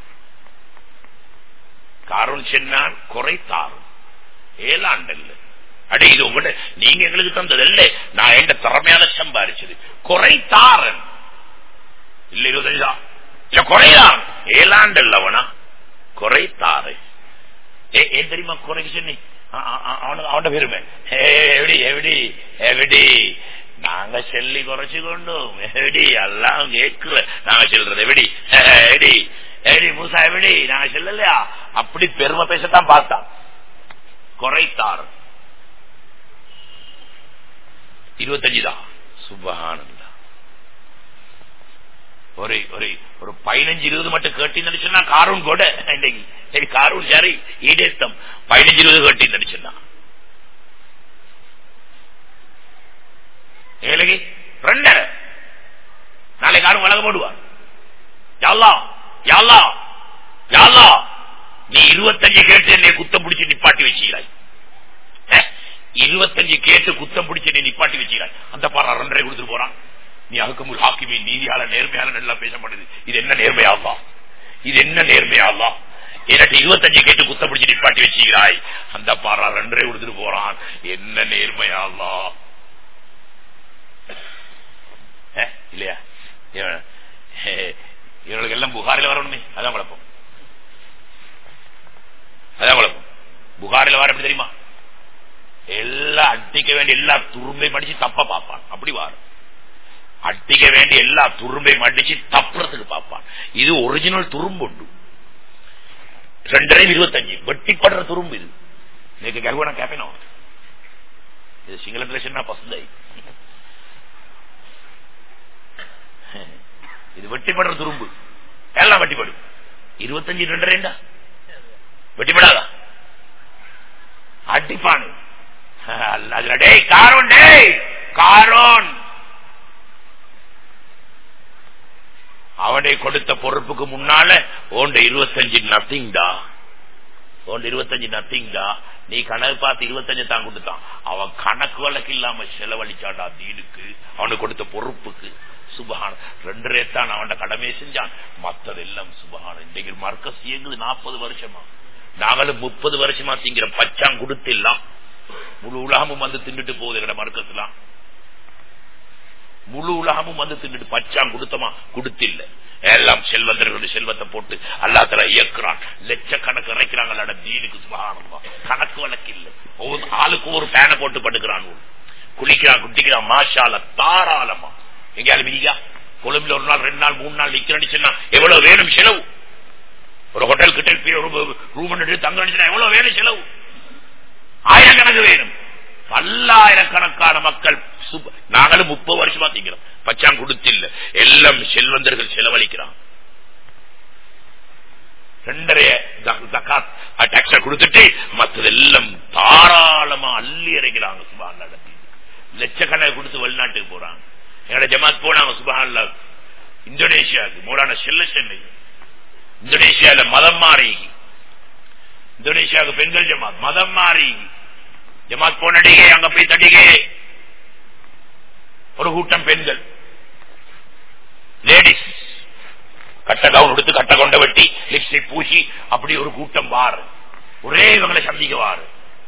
காரணம் சொன்னான் குறைத்தாரும் ஏழாண்டல்ல அடே இது உங்கள்ட்ட நீங்க எங்களுக்கு தந்தது இல்ல நான் எந்த திறமையான சம்பாரிச்சது குறைத்தாரன் இல்ல இருபத்தஞ்சா இல்ல குறைதான் ஏழாண்டல்ல அவனா குறைத்தாரு ஏன் தெரியுமா குறைக்கு சொன்னி அவன பெருமை எப்படி எப்படி எப்படி நாங்க செல்லி குறைச்சு கொண்டோம் எப்படி எல்லாம் கேட்கல நாங்க செல்றது எப்படி எப்படி எப்படி மூசா எப்படி நாங்க செல்லலையா அப்படி பெருமை பேசத்தான் பார்த்தான் குறைத்தார் இருபத்தஞ்சு தான் சுபகானந்தா ஒரு ஒரு ஒரு பதினஞ்சு இருபது மட்டும் கேட்டி நினைச்சுன்னா காரூன் கூட இன்னைக்கு சரி காரூன் சரி ஈடேத்தம் பதினஞ்சு இருபது கேட்டி நினைச்சுன்னா ஏழைக்கு ரெண்டரை நாளைக்கு காரும் வழங்க போடுவார் யாழ்லா யாழ்லா யாழ்லா நீ இருபத்தஞ்சு கேட்டு என்னை குத்தம் பிடிச்சு நிப்பாட்டி வச்சுக்கிறாய் இருபத்தஞ்சு கேட்டு குத்தம் பிடிச்சு நீ நிப்பாட்டி வச்சுக்கிறாய் அந்த பாரா ரெண்டரை கொடுத்துட்டு போறான் நீ அகமுல் ஹாக்கிமி நீதியால நேர்மையால நல்லா பேச மாட்டேது இது என்ன நேர்மையாவா இது என்ன நேர்மையாவா எனக்கு இருபத்தஞ்சு கேட்டு குத்த பிடிச்சு நிப்பாட்டி வச்சுக்கிறாய் அந்த பாரா ரெண்டரை கொடுத்துட்டு போறான் என்ன நேர்மையாவா இல்லையா இவங்களுக்கு எல்லாம் புகாரில வரணுமே அதான் குழப்பம் அதான் குழப்பம் புகாரில வர எப்படி தெரியுமா எல்லாம் அட்டிக்க வேண்டிய எல்லா துரும்பையும் அடிச்சு தப்ப பார்ப்பான் அப்படி வாரும் அட்டிக்க வேண்டிய எல்லா துரும்பையும் அடிச்சு தப்புறதுக்கு பார்ப்பான் இது ஒரிஜினல் துரும்பு உண்டு ரெண்டரை இருபத்தஞ்சு வெட்டிப்படுற துரும்பு இது நீங்க கல்வன கேப்பேனோ இது சிங்களத்துல சொன்னா பசுந்தாய் இது வெட்டிப்படுற துரும்பு எல்லாம் வெட்டிப்படும் இருபத்தஞ்சு ரெண்டு ரெண்டா வெட்டிப்படாதா அடிப்பானு அல்ல டேய் காரோன் டேய் காரோன் அவனை கொடுத்த பொறுப்புக்கு முன்னால ஓண்ட இருபத்தஞ்சு நத்திங்டா ஓண்ட இருபத்தஞ்சு நத்திங்டா நீ கணக்கு பார்த்து இருபத்தஞ்சு தான் கொடுத்தான் அவன் கணக்கு வழக்கு இல்லாம செலவழிச்சாடா தீனுக்கு அவனுக்கு கொடுத்த பொறுப்புக்கு சுபகான ரெண்டரை தான் அவன் கடமையை செஞ்சான் மத்ததெல்லாம் சுபகான இன்றைக்கு மர்க்கஸ் இயங்குது நாற்பது வருஷமா நாங்களும் முப்பது வருஷமா திங்கிற பச்சாங் கொடுத்தில்லாம் முழு உலகமும் வந்து தின்னுட்டு போகுது எங்கட மர்க்கஸ்லாம் முழு உலகமும் வந்து தின்னுட்டு பச்சான் கொடுத்தமா கொடுத்தில்ல எல்லாம் செல்வந்தர்களுடைய செல்வத்தை போட்டு அல்லாத்தல இயக்குறான் லட்சக்கணக்கு இறைக்கிறாங்க அல்லாட தீனுக்கு சுபகானமா கணக்கு வழக்கு இல்ல ஒவ்வொரு ஆளுக்கு ஒரு பேனை போட்டு படுக்கிறான் குளிக்கிறான் குட்டிக்கிறான் மாஷால தாராளமா எங்கேயாவது மிதிக்கா கொழும்புல ஒரு நாள் ரெண்டு நாள் மூணு நாள் நிக்கிறேன்னு சொன்னா எவ்வளவு வேணும் செலவு ஒரு ஹோட்டல் கிட்ட ரூம் தங்க எவ்வளவு வேணும் செலவு ஆயிரக்கணக்கு வேணும் பல்லாயிரக்கணக்கான மக்கள் நாங்களும் முப்பது வருஷமா திங்கிறோம் பச்சான் கொடுத்தில்ல எல்லாம் செல்வந்தர்கள் செலவழிக்கிறான் ரெண்டரை டாக்ஸ கொடுத்துட்டு மற்றதெல்லாம் தாராளமா அள்ளி இறைக்கிறாங்க சுபான் நடத்தி லட்சக்கணக்கு கொடுத்து வெளிநாட்டுக்கு போறாங்க எங்களோட ஜமாத் போனாங்க சுபான்ல இந்தோனேஷியாவுக்கு மூலான செல்ல சென்னை இந்தோனேஷியால மதம் மாறி இந்தோனேஷியாவுக்கு பெண்கள் ஜமாத் மதம் மாறி ஜமாத் போனடிகே அங்க போய் தடிகே ஒரு கூட்டம் பெண்கள் லேடிஸ் கட்ட கவுன் எடுத்து கட்ட கொண்ட வெட்டி லிப்ஸ்டிக் பூசி அப்படி ஒரு கூட்டம் வாரு ஒரே இவங்களை சந்திக்க வாரு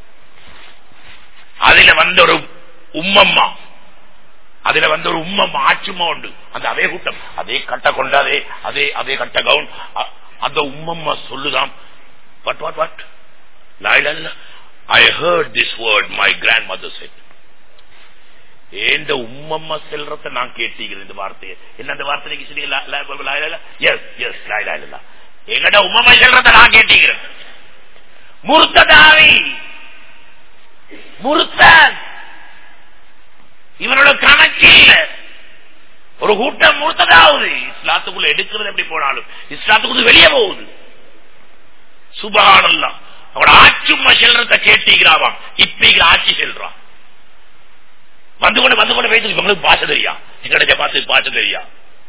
அதுல வந்த ஒரு உம்மம்மா அதுல வந்து ஒரு உம்மம்மா ஆச்சுமா உண்டு அந்த அதே கூட்டம் அதே கட்ட கொண்ட அதே அதே அதே கட்ட கவுன் அந்த உம்மம்மா சொல்லுதான் பட் வாட் வாட் லாயில I heard this word my grandmother said. ஏந்த உம்மம்மா செல்றத நான் கேட்டீங்க இந்த வார்த்தையை என்ன அந்த வார்த்தை நீங்க சொன்னீங்க எஸ் எஸ் லாயிலா எங்கட உம்மம்மா செல்றத நான் கேட்டீங்க முருத்ததாவி முருத்த இவனோட கணக்கு இல்ல ஒரு கூட்டம் முருத்ததாவது இஸ்லாத்துக்குள்ள எடுக்கிறது எப்படி போனாலும் இஸ்லாத்துக்குள்ள வெளியே போகுது சுபகானல்லாம் அவட ஆட்சும்மா செல்றத கேட்டீங்கிறாவாம் இப்ப ஆட்சி செல்றான் வந்து கொண்டு வந்து கொண்டு பேசி உங்களுக்கு பாச தெரியா எங்கடைய பார்த்து பாச தெரியா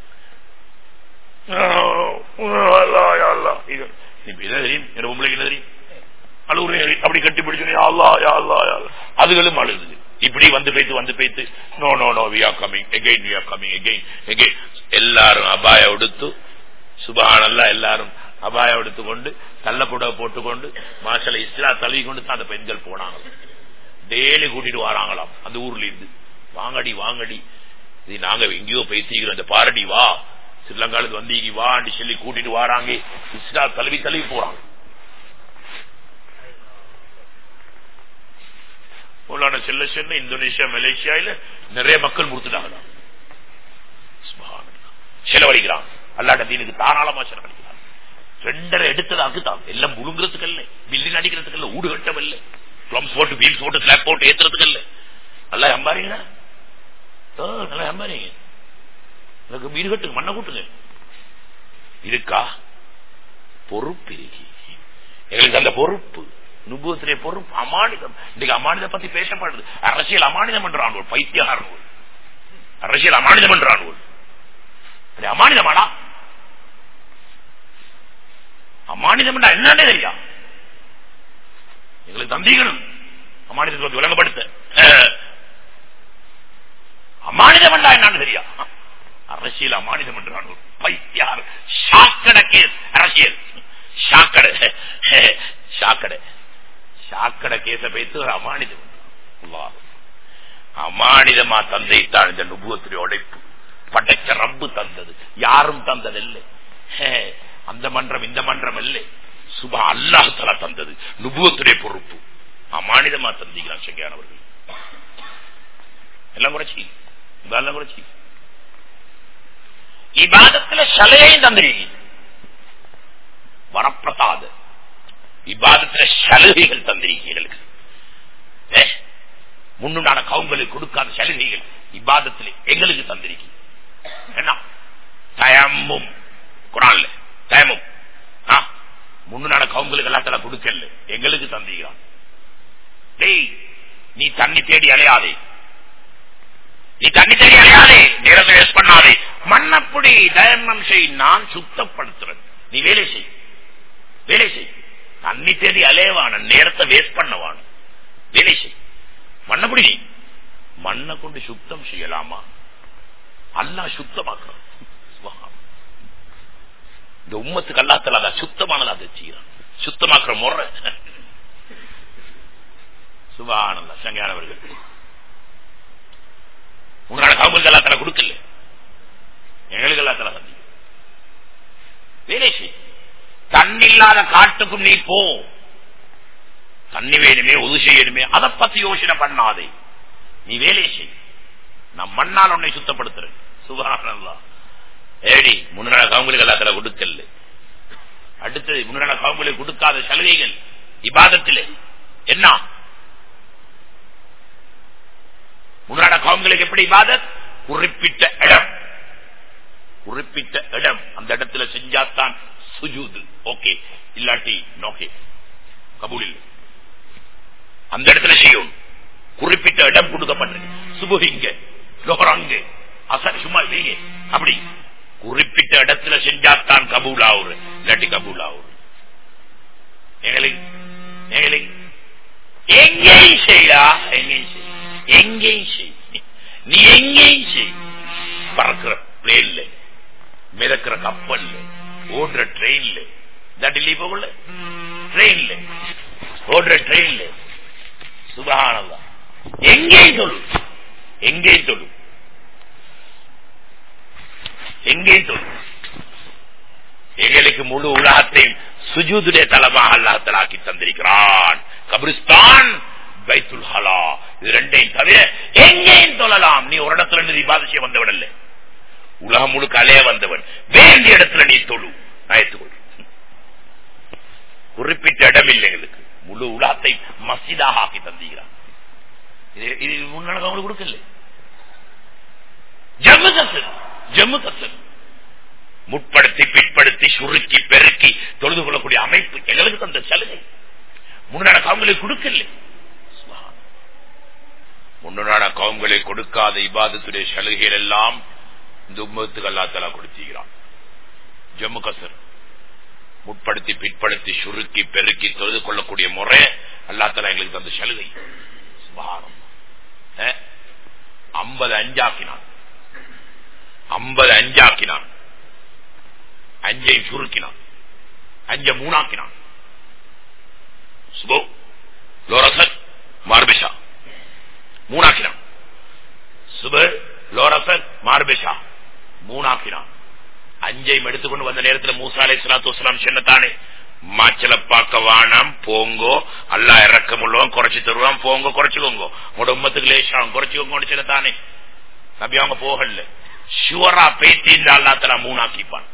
அப்படி கட்டி பிடிச்சு அதுகளும் அழுது இப்படி வந்து பேத்து வந்து பேத்து no no no we are coming again we are coming again again எல்லாரும் அபாய எடுத்து சுபஹானல்லா எல்லாரும் அபாயம் எடுத்துக்கொண்டு கள்ளப்புடவை போட்டுக்கொண்டு மாசல இஸ்லா தழுவி கொண்டு தான் அந்த பெண்கள் போனாங்க டெய்லி கூட்டிட்டு வராங்களாம் அந்த ஊர்ல இருந்து வாங்கடி வாங்கடி இது நாங்க எங்கேயோ பேசிக்கிறோம் இந்த பாரடி வா ஸ்ரீலங்காலுக்கு வந்தீங்க வான்னு சொல்லி கூட்டிட்டு வராங்க இஸ்லா தழுவி தழுவி போறாங்க போலான செல்ல சென்ன இந்தோனேஷியா மலேசியாவில நிறைய மக்கள் முடித்துட்டாங்க செலவழிக்கிறான் அல்லாட்ட தீனுக்கு தாராளமா செலவழிக்கிறான் ரெண்டரை எடுத்ததாக்கு தான் எல்லாம் முழுங்குறதுக்கு இல்ல பில்லின் அடிக்கிறதுக்கு இல்ல ஊடு கட்டம் இல்ல பிளம்ஸ் போட்டு வீல்ஸ் போட்டு ஸ்லாப் போட்டு ஏத்துறதுக்கு இல்ல நல்லா எம்பாரிங்களா நல்லா எம்பாரிங்க எனக்கு வீடு கட்டுங்க மண்ணை கூட்டுங்க இருக்கா பொறுப்பு இருக்கு எங்களுக்கு அந்த பொறுப்பு நுபுவத்திலே பொறுப்பு அமானிதம் இன்னைக்கு அமானிதம் பத்தி பேசப்படுது அரசியல் அமானிதம் என்றான் பைத்தியகாரன் அரசியல் அமானிதம் என்றான் அமானிதமாடா அமானிதம் என்னன்னு தெரியா எங்களுக்கு தந்திகளும் அமானிதத்தை பத்தி விளங்கப்படுத்த அமானிதம் என்றா என்னன்னு தெரியா அரசியல் அமானிதம் என்றான் பைத்தியார் சாக்கட கேஸ் அரசியல் சாக்கடை சாக்கடை சாக்கடை கேச வைத்து ஒரு அமானிதம் அமானிதமா தந்தைத்தான் இந்த நுபுவத்துடைய உடைப்பு படைச்ச ரப்பு தந்தது யாரும் தந்ததில்லை அந்த மன்றம் இந்த மன்றம் இல்லை சுபா அல்லாஹலா தந்தது நுபுவத்துடைய பொறுப்பு அமானிதமா தந்திக்கிறான் செங்கையானவர்கள் எல்லாம் குறைச்சி எல்லாம் குறைச்சி இபாதத்துல சலையையும் தந்திருக்கீங்க வரப்பிரசாத இபாதத்துல சலுகைகள் தந்திருக்கீங்களுக்கு முன்னுண்டான கவுங்களுக்கு கொடுக்காத சலுகைகள் இபாதத்தில் எங்களுக்கு தந்திருக்கீங்க என்ன தயமும் குரான்ல தயமும் ஆ, முன்னாட கவுங்களுக்கு எல்லாத்தெல்லாம் கொடுக்கல எங்களுக்கு தந்திக்கிறான் டேய் நீ தண்ணி தேடி அலையாதே நீ தண்ணி தேடி அலையாதே நேரத்தை வேஸ்ட் பண்ணாதே மண்ணப்படி தயமம் செய் நான் சுத்தப்படுத்துறேன் நீ வேலை செய் வேலை செய் தண்ணி தேடி அலையவான நேரத்தை வேஸ்ட் பண்ணவான வேலை செய் மண்ணப்படி நீ மண்ணை கொண்டு சுத்தம் செய்யலாமா அல்லா சுத்தமாக்குறான் சுபஹான். இந்த உம்மத்துக்கு அல்லாத்தல அதை சுத்தமானதா அதை செய்யறான் சுத்தமாக்குற முறை சுபானந்தா சங்கையானவர்கள் உங்களோட கவுங்களுக்கு எல்லாத்தல கொடுக்கல எங்களுக்கு எல்லாத்தல சந்தி வேலை செய் தண்ணி இல்லாத காட்டுக்கும் நீ போ தண்ணி வேணுமே உது செய்யணுமே அதை பத்தி யோசனை பண்ணாதே நீ வேலை செய் நான் மண்ணால் உன்னை சுத்தப்படுத்துறேன் சுபானல்லா ஏடி முன்னாடி கவுங்களுக்கு எல்லாத்துல கொடுக்கல அடுத்தது முன்னாடி கவுங்களுக்கு கொடுக்காத சலுகைகள் இபாதத்திலே என்ன முன்னாடி கவுங்களுக்கு எப்படி இபாதத் குறிப்பிட்ட இடம் குறிப்பிட்ட இடம் அந்த இடத்துல செஞ்சாத்தான் சுஜூது ஓகே இல்லாட்டி நோக்கே கபூல் இல்லை அந்த இடத்துல செய்யும் குறிப்பிட்ட இடம் கொடுக்கப்பட்டிருக்கு சுபுகிங்க லோகராங்க அசர் சும்மா இல்லைங்க அப்படி குறிப்பிட்ட இடத்துல செஞ்சாத்தான் கபூல் ஆகுது இல்லாட்டி கபூல் ஆகுது எங்களுக்கு எங்களுக்கு எங்கேயும் செய்யா எங்கேயும் செய் எங்கேயும் செய் நீ எங்கேயும் செய் பறக்கிற பிளேன்ல மிதக்கிற கப்பல்ல ஓடுற ட்ரெயின்ல தட்டிலி போகல ட்ரெயின்ல ஓடுற ட்ரெயின்ல சுபகானந்தா எங்கேயும் சொல்லு எங்கேயும் சொல்லு எங்கேயும் சொல்லு எங்களுக்கு முழு உலகத்தையும் சுஜூதுடைய தலமாக அல்லாஹலாக்கி தந்திருக்கிறான் கபிரிஸ்தான் பைத்துல் ஹலா இது ரெண்டையும் தவிர எங்கேயும் சொல்லலாம் நீ ஒரு இடத்துல இருந்து பாதிச்சு வந்தவன் அல்ல உலகம் முழுக்க அலைய வந்தவன் வேண்டிய இடத்துல நீ தொழு நயத்துக்கொள் குறிப்பிட்ட இடம் இல்லை எங்களுக்கு முழு உலகத்தை மசிதாக ஆக்கி தந்திக்கிறான் இது- இது முன்னாடி அவங்களுக்கு கொடுக்கல ஜம்மு கசல் ஜம்மு கசல் முற்படுத்தி பிற்படுத்தி சுருக்கி பெருக்கி தொழுது கொள்ளக்கூடிய அமைப்பு எங்களுக்கு தந்த சலுகை முன்னாட கவுங்களுக்கு கொடுக்கல சுப்ஹான். முன்னாட கவுங்களை கொடுக்காத இபாதத்துடைய சலுகைகள் எல்லாம் இந்த உம்மத்துக்கு அல்லா தலா கொடுத்திருக்கிறான் ஜம்மு கசர் முற்படுத்தி பிற்படுத்தி சுருக்கி பெருக்கி தொழுது கொள்ளக்கூடிய முறை அல்லா தலா எங்களுக்கு தந்த சலுகை சுபஹானம். அஹ், ஐம்பது அஞ்சாக்கினான் ஐம்பது அஞ்சாக்கினான் அஞ்சை சுருக்கினான் அஞ்ச மூணாக்கினான் சுபோ லோரசன் மார்பிஷா மூணாக்கினான் சுப லோரசன் மார்பிஷா மூணாக்கினான் அஞ்சையும் எடுத்துக்கொண்டு வந்த நேரத்தில் மூசா அலை சலாத்து வசலாம் சின்னத்தானே மாச்சல பார்க்க வானாம் போங்கோ அல்லா இறக்கம் உள்ளவன் குறைச்சு தருவான் போங்க குறைச்சுக்கோங்க உங்களோட உம்மத்துக்கு லேசாகும் குறைச்சுக்கோங்க சின்னத்தானே நபி அவங்க போகல ஷுவரா பேத்தி இந்த அல்லா தலா மூணாக்கிப்பான்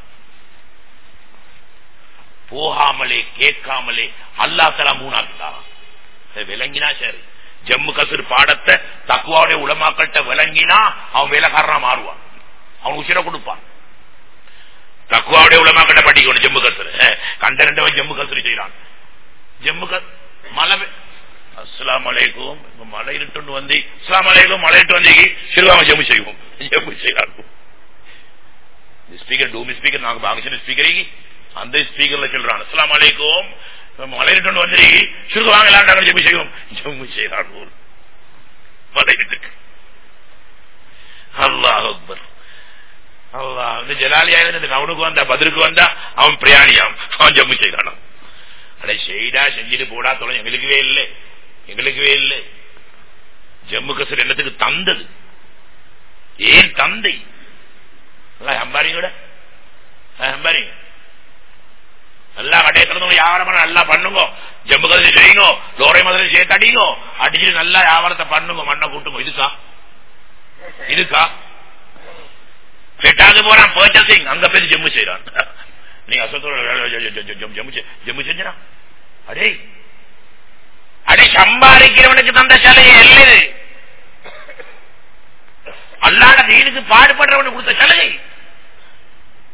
போகாமலே கேட்காமலே அல்லா தலா மூணாக்கிட்டாராம் சரி, விளங்கினா சரி ஜம்மு கசூர் பாடத்தை தக்குவாவுடைய உலமாக்கள்கிட்ட விளங்கினா அவன் வேலைக்காரனா மாறுவான் அவன் உசிர கொடுப்பான் தக்குவாவுடைய உலமாக்கிட்ட படிக்கணும் ஜம்மு கசூர் கண்ட ரெண்டவன் ஜம்மு கசூர் செய்யறான் ஜம்மு கஸ் மழை பெ- அஸ்ஸலாமு அலைக்கும் இப்ப மழை இருட்டு வந்து அஸ்லாம் அலைக்கும் மழை இட்டு வந்து சிறுவாங்க ஜம்மு செய்வோம் ஜம்மு செய்யறான் ஸ்பீக்கர் டூமி ஸ்பீக்கர் நாங்க பாங்கிச்சு ஸ்பீக்கர் அந்த ஸ்பீக்கர்ல சொல்றான் அஸ்லாம் அலைக்கும் மலையிட்டு வந்து சுருக்க வாங்கலாம் ஜம்மி செய்வோம் ஜம்மு செய்யறான் ஊர் மலையிட்டு அல்லாஹ் அக்பர் அல்லாஹ் இந்த ஜலாலியா இந்த அவனுக்கு வந்தா பதிலுக்கு வந்தா அவன் பிரயாணியாம் அவன் ஜம்மு செய்யறான் அட செய்டா செஞ்சுட்டு போடா தொலை எங்களுக்குவே இல்லை எங்களுக்குவே இல்லை ஜம்மு கசூர் என்னத்துக்கு தந்தது ஏன் தந்தை நல்லா ஹம்பாரிங்க ஹம்பாரிங்க நல்லா கடையை திறந்து வியாபாரம் பண்ண நல்லா பண்ணுங்க ஜம்மு கதிரை செய்யுங்க லோரை மதுரை சேர்த்து அடிங்க அடிச்சுட்டு நல்லா வியாபாரத்தை பண்ணுங்க மண்ணை கூட்டுங்க இதுக்கா இதுக்கா பெட்டாக போறான் பர்ச்சேசிங் அங்க போய் ஜம்மு செய்யறான் நீங்க அசத்தோட ஜம்மு செய்- ஜம்மு செஞ்சா அடே அடே சம்பாதிக்கிறவனுக்கு தந்த சலுகை எல்லது அல்லாத நீனுக்கு பாடுபடுறவனுக்கு கொடுத்த சலுகை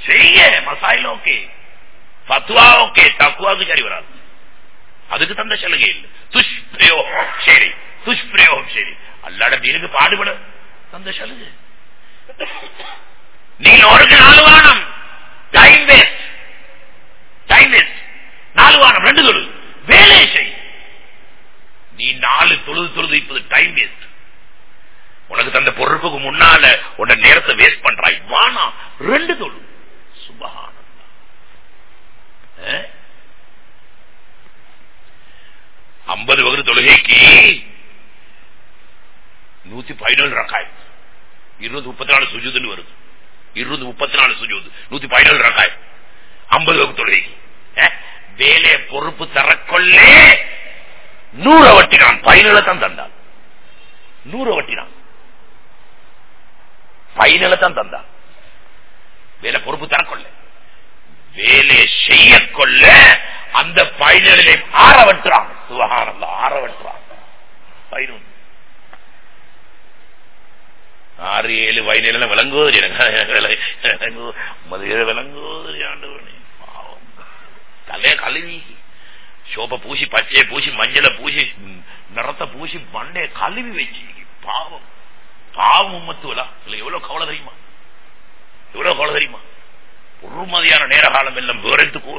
செய்ய மசாயில் ஓகே பத்துவா ஓகே தக்குவாக்கு சரி வராது அதுக்கு தந்த சலுகை இல்லை துஷ்பிரயோகம் சரி துஷ்பிரயோகம் சரி அல்லாட தீனுக்கு பாடுபட தந்த சலுகை நீ ஒரு நாலு வானம் டைம் வேஸ்ட் டைம் வேஸ்ட் நாலு வானம் ரெண்டு தொழு வேலை செய் நீ நாலு தொழுது தொழுது இப்போது டைம் வேஸ்ட் உனக்கு தந்த பொறுப்புக்கு முன்னால உன்ன நேரத்தை வேஸ்ட் பண்றாய் வானா ரெண்டு தொழு சுபகானம் ஐம்பது வகுறு தொழுகைக்கு நூத்தி பதினேழு ரக்காய் இருநூத்தி முப்பத்தி நாலு சுஜூதுன்னு வருது இருநூத்தி முப்பத்தி நாலு சுஜூது நூத்தி பதினேழு ரக்காய் ஐம்பது வகுப்பு தொழுகைக்கு வேலையை பொறுப்பு தரக்கொள்ளே நூற வட்டினான் பதினேழு தான் தந்தான் நூற வட்டினான் பதினேழு தான் தந்தான் வேலை பொறுப்பு தரக்கொள்ள வேலையை செய்ய கொள்ள அந்த பதினேழிலே ஆற வெட்டுறான் சுகாரம் ஆற வெட்டுறான் பதினொன்று ஆறு ஏழு பதினேழு விளங்குவது மது விளங்குவது ஆண்டு தலைய கழுவி சோப்ப பூசி பச்சையை பூசி மஞ்சளை பூசி நிறத்தை பூசி மண்டைய கழுவி வச்சு பாவம் பாவம் உம்மத்துவலா இல்ல எவ்வளவு கவலை தெரியுமா எவ்வளவு கவலை தெரியுமா பொறுமதியான நேர காலம் எல்லாம் விவரித்து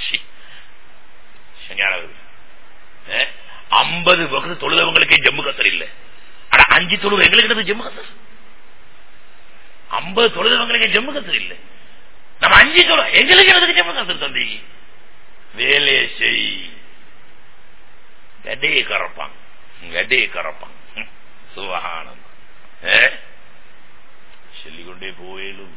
ஐம்பது வகுத்து தொழுதவங்களுக்கே ஜம்மு கத்தர் இல்ல ஆனா அஞ்சு தொழுது எங்களுக்கு ஜம்மு கத்தர் ஐம்பது தொழுதவங்களுக்கே ஜம்மு கத்தர் இல்ல நம்ம அஞ்சு தொழு எங்களுக்கு எதுக்கு ஜம்மு கத்தர் தந்தி வேலையை செய் கடையை கறப்பான் கடையை கறப்பான் சுபகானம் சொல்லிக்கொண்டே போயிலும்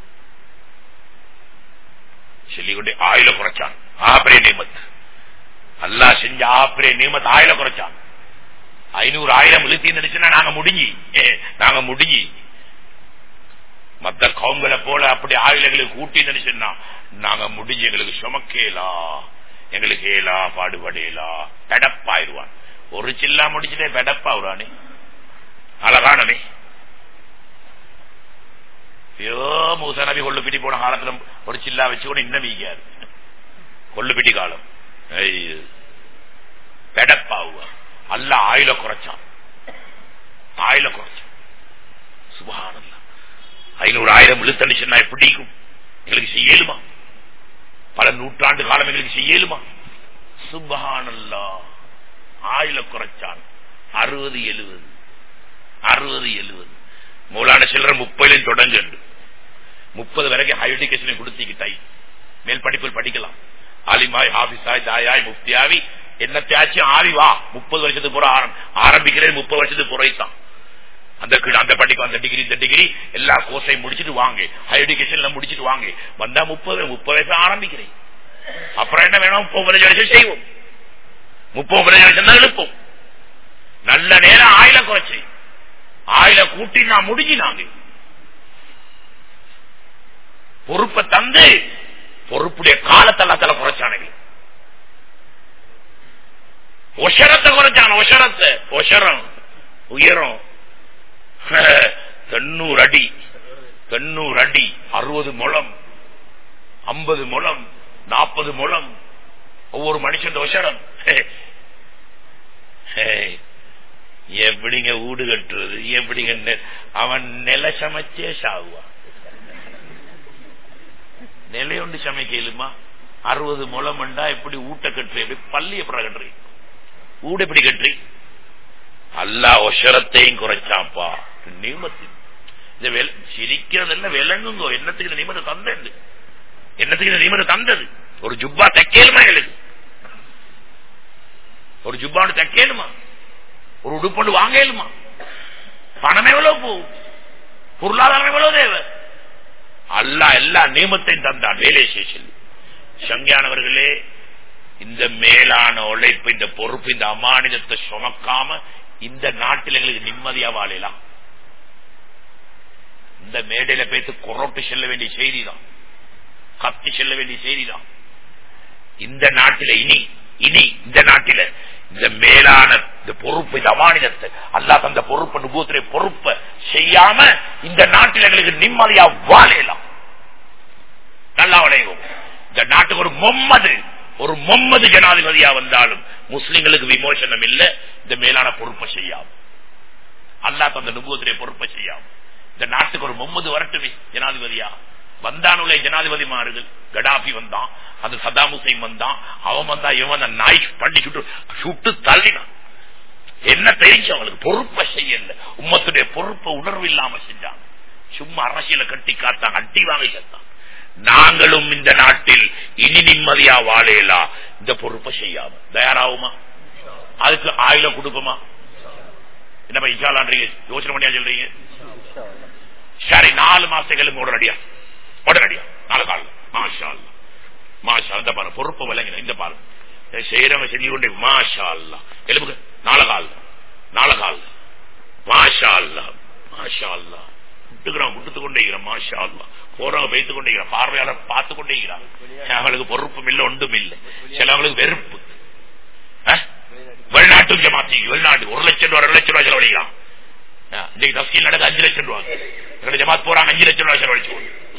சொல்லிக்கொண்டே ஆயில குறைச்சான் ஆபரே நியமத் அல்லா செஞ்ச ஆபரே நியமத் ஆயில குறைச்சான் ஐநூறு ஆயிரம் இழுத்தி நினைச்சுன்னா நாங்க முடிஞ்சி நாங்க முடிஞ்சி மத்த கவுங்களை போல அப்படி ஆயுளங்களுக்கு கூட்டி நினைச்சுன்னா நாங்க முடிஞ்சு எங்களுக்கு சுமக்கேலா எங்களுக்கு ஏலா பாடுபடேலா பெடப்பாயிருவான் ஒரு சில்லா முடிச்சுட்டே பெடப்பாவுறானே அழகானமே ஐயோ மூசா நபி கொள்ளுப்பிட்டி போன காலத்துல ஒரு சில்லா வச்சு கூட இன்னும் வீக்காரு கொள்ளுப்பிட்டி காலம் பெடப்பாவுவா அல்ல ஆயில குறைச்சான் ஆயில குறைச்சான் சுபகானல்ல ஐநூறு ஆயிரம் இழுத்தடிச்சுன்னா எப்படிக்கும் எங்களுக்கு செய்யலுமா பல நூற்றாண்டு காலம் எங்களுக்கு செய்யலுமா சுபகானல்லா ஆயில குறைச்சான் அறுபது எழுபது அறுபது எழுபது மூலான சில்லற முப்பதுலையும் தொடங்கு முப்பது வரைக்கும் ஹையர் எஜுகேஷன் கொடுத்திக்கிட்டாய் மேல் படிப்பில் படிக்கலாம் ஆலிமாய் ஹாபிஸாய் தாயாய் முப்தியாவி என்னத்தையாச்சும் ஆவி வா முப்பது வருஷத்துக்கு பூரா ஆரம்பிக்கிறேன் முப்பது வருஷத்துக்கு புறைத்தான் அந்த அந்த படிக்கும் அந்த டிகிரி இந்த டிகிரி எல்லா கோர்ஸையும் முடிச்சுட்டு வாங்க ஹையர் எஜுகேஷன்ல முடிச்சுட்டு வாங்க வந்தா முப்பது முப்பது வயசு ஆரம்பிக்கிறேன் அப்புறம் என்ன வேணும் முப்பது வருஷம் செய்வோம் முப்பது வருஷம் தான் எழுப்போம் நல்ல நேரம் ஆயில குறைச்சி ஆயில கூட்டி நான் முடிஞ்சினாங்க பொறுப்பை தந்து பொறுப்புடைய காலத்தெல்லாத்தல குறைச்சானுங்க ஒஷரத்தை குறைச்சான ஒஷரத்தை ஒஷரம் உயரம் தொண்ணூறு அடி தொண்ணூறு அடி அறுபது முழம் ஐம்பது முழம் நாற்பது முழம் ஒவ்வொரு மனுஷன் ஒஷரம் எப்படிங்க வீடு கட்டுறது எப்படிங்க அவன் நில சமைச்சே சாகுவான் நிலையொண்டு சமைக்கலுமா அறுபது முளமண்டா எப்படி ஊட்ட கட்டுறி எப்படி பள்ளி எப்படி கட்டுறி ஊட எப்படி கட்டுறி அல்லா ஒஷரத்தையும் குறைச்சாப்பா நியமத்தின் இந்த சிரிக்கிறதெல்லாம் விளங்குங்கோ என்னத்துக்கு இந்த நியமத்தை தந்தது என்னத்துக்கு இந்த நியமத்தை தந்தது ஒரு ஜுப்பா தைக்கலுமா எங்களுக்கு ஒரு ஜுப்பாண்டு தைக்கலுமா ஒரு உடுப்பொண்டு வாங்கலுமா பணம் எவ்வளவு போகும் பொருளாதாரம் எவ்வளவு தேவை அல்லா எல்லா நியமத்தையும் தந்தான் வேலை செய்ய சங்கியானவர்களே இந்த மேலான உழைப்பு இந்த பொறுப்பு இந்த அமானிதத்தை சுமக்காம இந்த நாட்டில் எங்களுக்கு நிம்மதியா வாழலாம் இந்த மேடையில பேத்து குரோட்டு செல்ல வேண்டிய செய்தி தான் கத்தி செல்ல வேண்டிய செய்தி தான் இந்த நாட்டில இனி இனி இந்த நாட்டில இந்த மேலான இந்த பொறுப்பு இந்த அமானிதத்தை அல்லா தந்த பொறுப்பு நுபூத்திரை பொறுப்பை செய்யாம இந்த நாட்டில் எங்களுக்கு நிம்மதியா வாழலாம் நல்லா விளையும் இந்த நாட்டுக்கு ஒரு மொம்மது ஒரு மொம்மது ஜனாதிபதியா வந்தாலும் முஸ்லிம்களுக்கு விமோசனம் இல்ல இந்த மேலான பொறுப்பை செய்யாம அல்லாஹ் தந்த நுபுவத்திலே பொறுப்பை செய்யாம இந்த நாட்டுக்கு ஒரு மொம்மது வரட்டுமே ஜனாதிபதியா வந்தானுள்ள ஜனாதிபதி மாறுகள் கடாபி வந்தான் அந்த சதாம் ஹுசைன் வந்தான் அவன் வந்தா இவன் வந்தா நாய் பண்ணி சுட்டு சுட்டு தள்ளினான் என்ன தெரிஞ்சு அவங்களுக்கு பொறுப்பை செய்யல உம்மத்துடைய பொறுப்பை உணர்வு இல்லாம செஞ்சாங்க சும்மா அரசியல கட்டி காத்தாங்க அட்டி வாங்க செத்தான் நாங்களும் இந்த நாட்டில் இனி நிம்மதியா வாழையலா இந்த பொறுப்பை செய்யாம தயாராகுமா அதுக்கு ஆயுளம் கொடுப்போமா என்ன இஷாலான்றீங்க யோசனை பண்ணியா சொல்றீங்க சரி நாலு மாசங்களும் உடனடியா உடனடியா நாலு கால மாஷா அல்லா. மாஷா இந்த பாரு பொறுப்பு விளங்கின இந்த பாரு செய்யறவங்க செஞ்சு கொண்டே மாஷா அல்லா எலும்புங்க நாலு கால் நாலு கால் மாஷா அல்லா மாஷா அல்லா விட்டுக்கிறான் விட்டுத்து கொண்டே இருக்கிறான் மாஷா அல்லா போறவங்க வைத்துக் கொண்டே இருக்கிறான் பார்வையாளர் பார்த்து கொண்டே இருக்கிறான் அவங்களுக்கு பொறுப்பும் இல்லை ஒன்றும் இல்லை சிலவங்களுக்கு வெறுப்பு அஹ்? வெளிநாட்டு ஜமாத்தி வெளிநாட்டு ஒரு லட்சம் ரூபாய் ரெண்டு லட்சம் ரூபாய் செலவழிக்கிறான் அஹ், இன்னைக்கு தஸ்கீல் நடக்க அஞ்சு லட்சம் ரூபாய் எங்க ஜமாத் போறாங்க அஞ்சு லட்சம் ரூபாய் செலவழிச்சு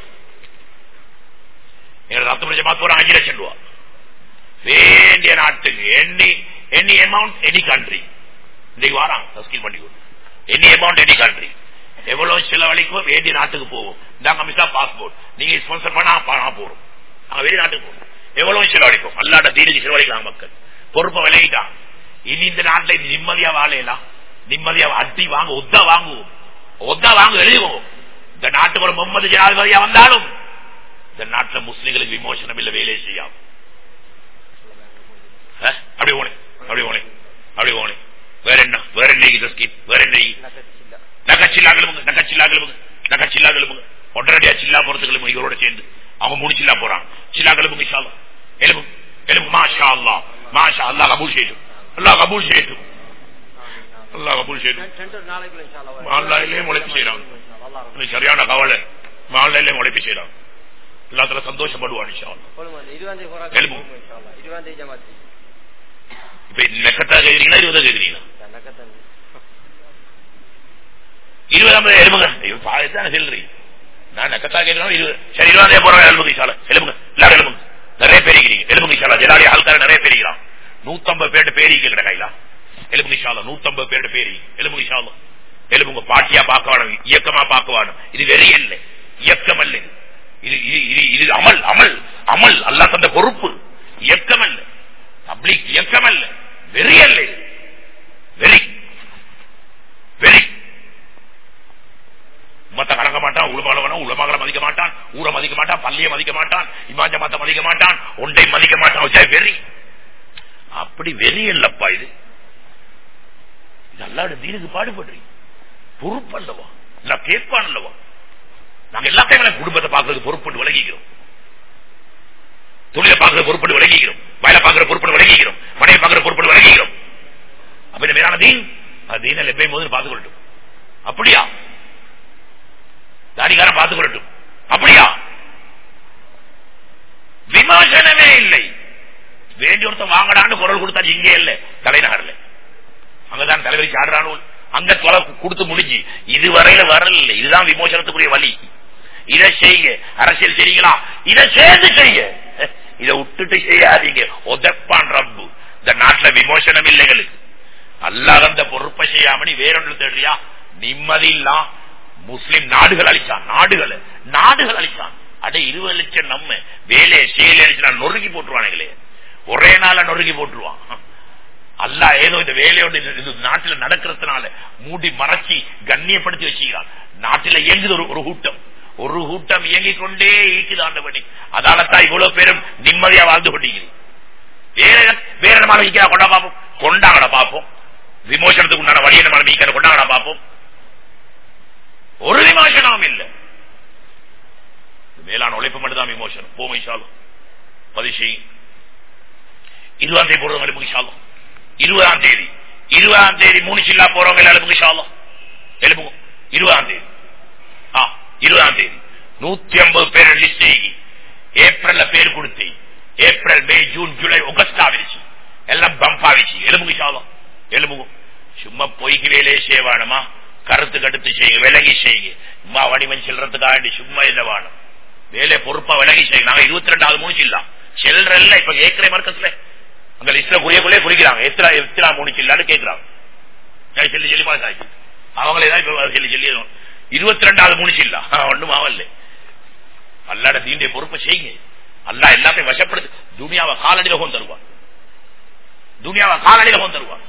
எங்க ரத்தபுரி ஜமாத் போறாங்க அஞ்சு லட்சம் ரூபாய் வேண்டிய நாட்டுக்கு any any amount any country இன்னைக்கு வராங்க தஸ்கீல் பண்ணி எனி அமௌண்ட் எனி கண்ட்ரி எவ்வளவு செலவழிக்கும் வேண்டிய நாட்டுக்கு போவோம் இந்தாங்க மிஸ்ஸா பாஸ்போர்ட் நீங்க ஸ்பான்சர் பண்ணா பணம் போறோம் நாங்க வெளி நாட்டுக்கு போவோம் எவ்வளவு செலவழிக்கும் அல்லாட்ட தீனுக்கு செலவழிக்கலாம் மக்கள் பொறுப்பை விலகிட்டாங்க இனி இந்த நாட்டுல இது நிம்மதியா வாழையலாம் நிம்மதியா அட்டி வாங்க ஒத்தா வாங்குவோம் ஒத்தா வாங்க எழுதுவோம் இந்த நாட்டுக்கு ஒரு மும்மது ஜனாதிபதியா வந்தாலும் இந்த நாட்டுல முஸ்லிம்களுக்கு விமோசனம் இல்ல வேலையை செய்யாம அஹ், அப்படி போனே அப்படி போனே அப்படி போனே வேற என்ன வேற என்ன இது ஸ்கீம் வேற என்ன நகச்சில்லா கிளம்புங்க நகச்சில்லா கிளம்புங்க நகச்சில்லா கிளம்புங்க உடனடியா சில்லா போறது கிளம்புங்க இவரோட சேர்ந்து அவங்க மூணு சில்லா போறாங்க சில்லா கிளம்புங்க இஷாலா எலும்பு எலும்பு மாஷா அல்லா மாஷா அல்லா கபூல் செய்யும் அல்லா கபூல் செய்யும் அல்லா கபூல் செய்யும் ஆன்லைன்லயே முளைப்பு செய்யறாங்க இது சரியான கவலை ஆன்லைன்லயே முளைப்பு செய்யறாங்க எல்லாத்துல சந்தோஷப்படுவான் இஷா அல்லாஹ். எலும்பு. இப்ப நெக்கத்தா கேக்குறீங்களா இருபதா கேக்குறீங்களா இருபதாம் தேதி எலும்புங்க ஐயோ பாயத்தான் செல்றீங்க நான் நெக்கத்தா கேட்கணும் இருபது சரி இருபதாம் தேதி போறோம் எலும்புங்க இஷாலா எலும்புங்க எல்லாரும் எலும்புங்க நிறைய பேர் இருக்கிறீங்க எலும்புங்க இஷாலா ஜலாடி ஆள்கார நிறைய பேர் இருக்கிறான் நூத்தம்பது பேர்ட்ட பேரி கேட்கிற கையிலா எலும்புங்க இஷாலா நூத்தம்பது பேர்ட்ட பேரி எலும்புங்க இஷாலா எலும்புங்க பாட்டியா பார்க்க வேணும் இயக்கமா பார்க்க வேணும் இது வெறி அல்ல இயக்கம் அல்ல இது. இது இது இது இது அமல் அமல் அமல் அல்லா தந்த பொறுப்பு இயக்கம் அல்ல பப்ளிக் இயக்கம் அல்ல வெறி அல்ல இது. வெறி வெறி உம்மத்தை கலங்க மாட்டான் உலமாளவனும் உலமாகளை மதிக்க மாட்டான் ஊரை மதிக்க மாட்டான் பள்ளியை மதிக்க மாட்டான் இமாஞ்ச மத்த மதிக்க மாட்டான் ஒன்றை மதிக்க மாட்டான் வச்சா வெறி அப்படி வெறி இல்லப்பா இது இது அல்லாட தீனுக்கு பாடுபடுறீங்க பொறுப்பு அல்லவா இல்ல கேட்பான் அல்லவா நாங்க எல்லாத்தையும் குடும்பத்தை பார்க்கறது பொறுப்பு விலகிக்கிறோம் தொழிலை பார்க்கறது பொறுப்பு விலகிக்கிறோம் வயலை பார்க்கற பொறுப்பு விலகிக்கிறோம் மனையை பார்க்கற பொறுப்பு விலகிக்கிறோம் அப்ப இந்த மேலான தீன் அது தீனில் எப்பயும் போது பார்த்துக் கொள்ளட்டும் அப்படியா தாடிகாரன் பார்த்துக் கொள்ளட்டும் அப்படியா விமர்சனமே இல்லை வேண்டிய ஒருத்தன் வாங்கடான்னு குரல் கொடுத்தா இங்கே இல்ல தலைநகர்ல அங்கதான் தலைவரி சாடுறானு அங்க தொலை கொடுத்து முடிஞ்சு இதுவரையில வரல இதுதான் விமோசனத்துக்குரிய வழி இதை செய்யுங்க அரசியல் செய்யுங்களா இதை சேர்ந்து செய்ய இதை விட்டுட்டு செய்யாதீங்க உதப்பான் ரப்பு இந்த நாட்டுல விமோசனம் இல்லைங்களுக்கு அல்லாத அந்த பொறுப்பை செய்யாம நீ வேறொன்று தேடுறியா நிம்மதி இல்லா முஸ்லிம் நாடுகள் அழிச்சான் நாடுகள் நாடுகள் அழிச்சான் அடே இருபது லட்சம் நம்ம வேலையை செய்யல நொறுக்கி போட்டுருவானுங்களே ஒரே நாள நொறுக்கி போட்டுருவான் அல்லா ஏதோ இந்த வேலையோட இது- இது நாட்டில் நடக்கிறதுனால மூடி மறைச்சி கண்ணியப்படுத்தி வச்சுக்கிறான் நாட்டில் இயங்குது ஒரு ஒரு கூட்டம் ஒரு கூட்டம் இயங்கிக் கொண்டே ஈக்குது ஆண்டபடி அதாலத்தான் இவ்வளவு பேரும் நிம்மதியா வாழ்ந்து கொண்டிருக்கிறீங்க வேற வேற நம்ம வைக்கிறா கொண்டா பார்ப்போம் கொண்டாங்கடா பார்ப்போம் விமோசனத்துக்கு உண்டான வழியை நம்ம மீக்கிற கொண்டாங்கடா பார்ப்போம் ஒரு விமோசனமும் இல்லை மேலான உழைப்பு மட்டும்தான் விமோசனம் போமை சாலும் பதிஷை இருபதாம் தேதி போறவங்க எலும்புக்கு சாலும் இருபதாம் தேதி இருபதாம் தேதி மூணு சில்லா போறவங்க எல்லாம் எலும்புக்கு சாலும் எலும்புங்க இருபதாம் தேதி ஆ இருபதாம் தேதி நூத்தி ஐம்பது பேர் லிஸ்ட் செய்யி ஏப்ரல்ல பேர் கொடுத்து April May June July August ஆவிடுச்சு எல்லாம் பம்ப் ஆவிச்சு எலும்புக்கு சாலம் எலும்புங்க சும்மா பொய்க்கு வேலையே செய்ய வேணுமா கருத்து கடுத்து செய்யுங்க விலகி செய்யுங்க சும்மா வடிவம் செல்றதுக்காக சும்மா இல்ல வேணும் வேலை பொறுப்பா விலகி செய்ய நாங்க இருபத்தி ரெண்டாவது மூணு இல்ல செல்றல்ல இப்ப கேட்கிற மர்க்கத்துல அங்க லிஸ்ட்ல குறியக்குள்ளே குறிக்கிறாங்க எத்தனை எத்தனை மூணு சில்லான்னு கேட்கிறாங்க சரி, சொல்லி சொல்லி பாஸ் ஆச்சு அவங்களே தான் இப்ப சொல்லி சொல்லி இருபத்தி ரெண்டாவது மூணு சில்லா ஒண்ணும் ஆவல்ல அல்லாட தீண்டிய பொறுப்பை செய்யுங்க அல்லா எல்லாத்தையும் வசப்படுத்து துனியாவை காலடியில கொண்டு தருவான் துனியாவை காலடியில கொண்டு தருவான்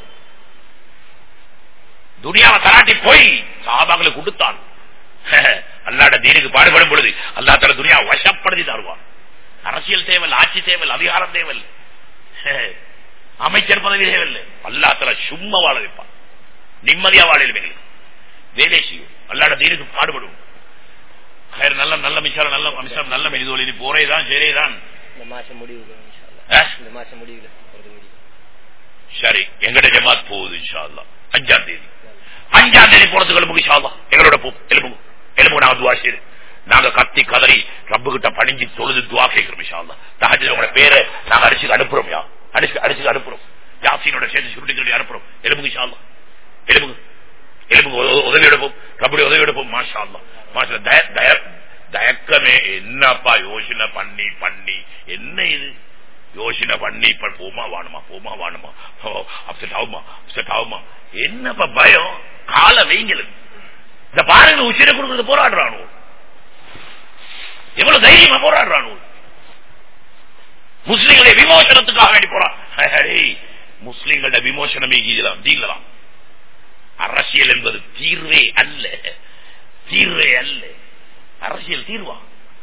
துனியாவை தராட்டி போய் சாபாங்களுக்கு கொடுத்தான் அல்லாட தீனுக்கு பாடுபடும் பொழுது அல்லா தர துனியா வசப்படுத்தி தருவான் அரசியல் தேவல் ஆட்சி தேவல் அதிகாரம் தேவல் அமைச்சர் பதவி தேவையில்லை அல்லா தர சும்மா வாழ வைப்பான் நிம்மதியா வாழ எங்களுக்கு வேலை செய்யும் அல்லாட தீனுக்கு பாடுபடும் خير நல்ல நல்ல மிஷால நல்ல அம்சம் நல்ல மெலிதோலி நீ போறேதான் சரிதான் இந்த மாசம் முடிவுல இன்ஷா அல்லாஹ். ஆ? இந்த மாசம் முடிவுல ஒரு முடிவு சரி எங்கட ஜமாத் போகுது இன்ஷா அல்லாஹ் அஞ்சாம் தேதி அஞ்சாம் தேதி போறதுக்கு எலும்புக்கு இன்ஷா அல்லாஹ் எங்களோட போ எலும்பு எலும்பு நாங்க துவா செய்து நாங்க கத்தி கதறி ரப்பு கிட்ட பணிஞ்சு தொழுது துவா கேட்கிறோம் இன்ஷா அல்லாஹ் தஹஜ்ஜுத் உங்களோட பேரை நாங்க அடிச்சு அனுப்புறோம் யா அடிச்சு அடிச்சு அனுப்புறோம் யாசீனோட சேர்த்து சுருட்டி சுருட்டி அனுப்புறோம் எலும்புக்கு இன்ஷா அல்லாஹ் எலும்புக்கு எலும்புக்கு உத- உதவி எடுப்போம் ரப்புடைய உதவி எடுப்போம் மாஷா அல்லாஹ் மாஷா அல்லாஹ். தய- தய- தயக்கமே என்னப்பா யோசனை பண்ணி பண்ணி என்ன இது யோசனை பண்ணி இப்ப போமா வாணுமா போமா வாணுமா அப்செட் ஆகுமா அப்செட் ஆகுமா என்னப்பா பயம் கால வைங்களுக்கு இந்த பாருங்க உச்சிரை கொடுக்கறது போராடுறானு எவ்வளவு தைரியமா போராடுறானு முஸ்லிம்களை விமோசனத்துக்காக வேண்டி போறான் முஸ்லிம்களோட விமோசனமே இதுதான் தீங்கலாம் அரசியல் என்பது தீர்வே அல்ல தீர்வே அல்ல அரசியல் தீர்வா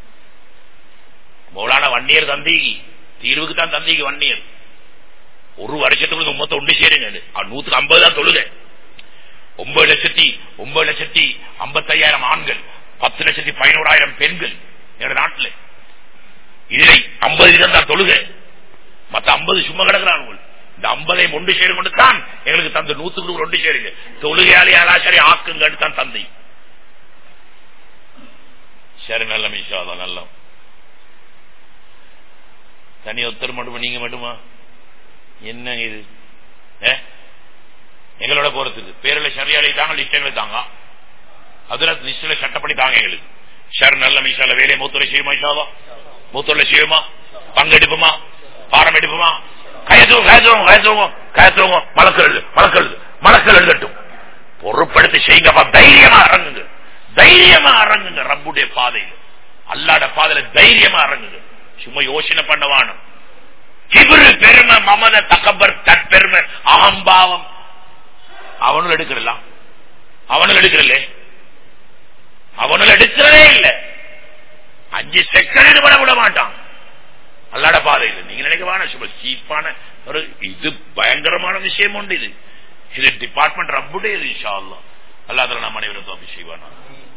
மௌலான வன்னியர் தந்திக்கு தீர்வுக்கு தான் தந்திக்கு வன்னியர் ஒரு வருஷத்துக்குள்ள உம்மத்தை ஒன்று சேருங்க அது நூத்துக்கு ஐம்பது தான் தொழுக ஒன்பது லட்சத்தி ஒன்பது லட்சத்தி ஐம்பத்தையாயிரம் ஆண்கள் பத்து லட்சத்தி பதினோராயிரம் பெண்கள் எங்க நாட்டில் இதுல ஐம்பது வீதம் தான் தொழுக மத்த ஐம்பது சும்மா கிடக்கிறான் இந்த ஐம்பதையும் ஒன்று சேரும் கொண்டு தான் எங்களுக்கு தந்த நூத்துக்கு ஒன்று சேருங்க தொழுகையாளி சரி ஆக்குங்கன்னு தான் தந்தை சரி நல்ல மிஷாதா நல்ல தனி ஒருத்தர் மட்டுமா நீங்க மட்டுமா என்ன இது ஏ? எங்களோட போறதுக்கு பேரில் சரியாளி தாங்க லிஸ்ட் தாங்க அதுல லிஸ்ட்ல சட்டப்படி தாங்க எங்களுக்கு ஷர் நல்ல மிஷால வேலையை மூத்துரை செய்யுமா இஷாவா மூத்துரை செய்யுமா பங்கெடுப்புமா பாரம் எடுப்புமா கயத்துவோம் கயத்துவோம் கயத்துவோம் கயத்துவோம் மலக்கள் எழுது மலக்கள் எழுது மலக்கள் எழுதட்டும் பொறுப்படுத்தி செய்யுங்கப்பா தைரியமா இறங்குங்க தைரியமா இறங்குங்க ரப்புடைய பாதையில் அல்லாட பாதையில தைரியமா இறங்குங்க சும்மா யோசனை பண்ணவானும் கிபிரு பெருமை மமத தகப்பர் தற்பெருமை அகம்பாவம் அவனும் எடுக்கிறலாம் அவனும் எடுக்கிறல்லே அவனும் எடுக்கிறதே இல்லை அஞ்சு செகண்ட் விட விட மாட்டான் அல்லாட பாதையில் நீங்க நினைக்கவான சும்மா சீப்பான ஒரு இது பயங்கரமான விஷயம் உண்டு இது இது டிபார்ட்மெண்ட் ரப்புடைய இது இன்ஷா அல்லா அல்லாத நம்ம அனைவரும் தோப்பி செய்வானா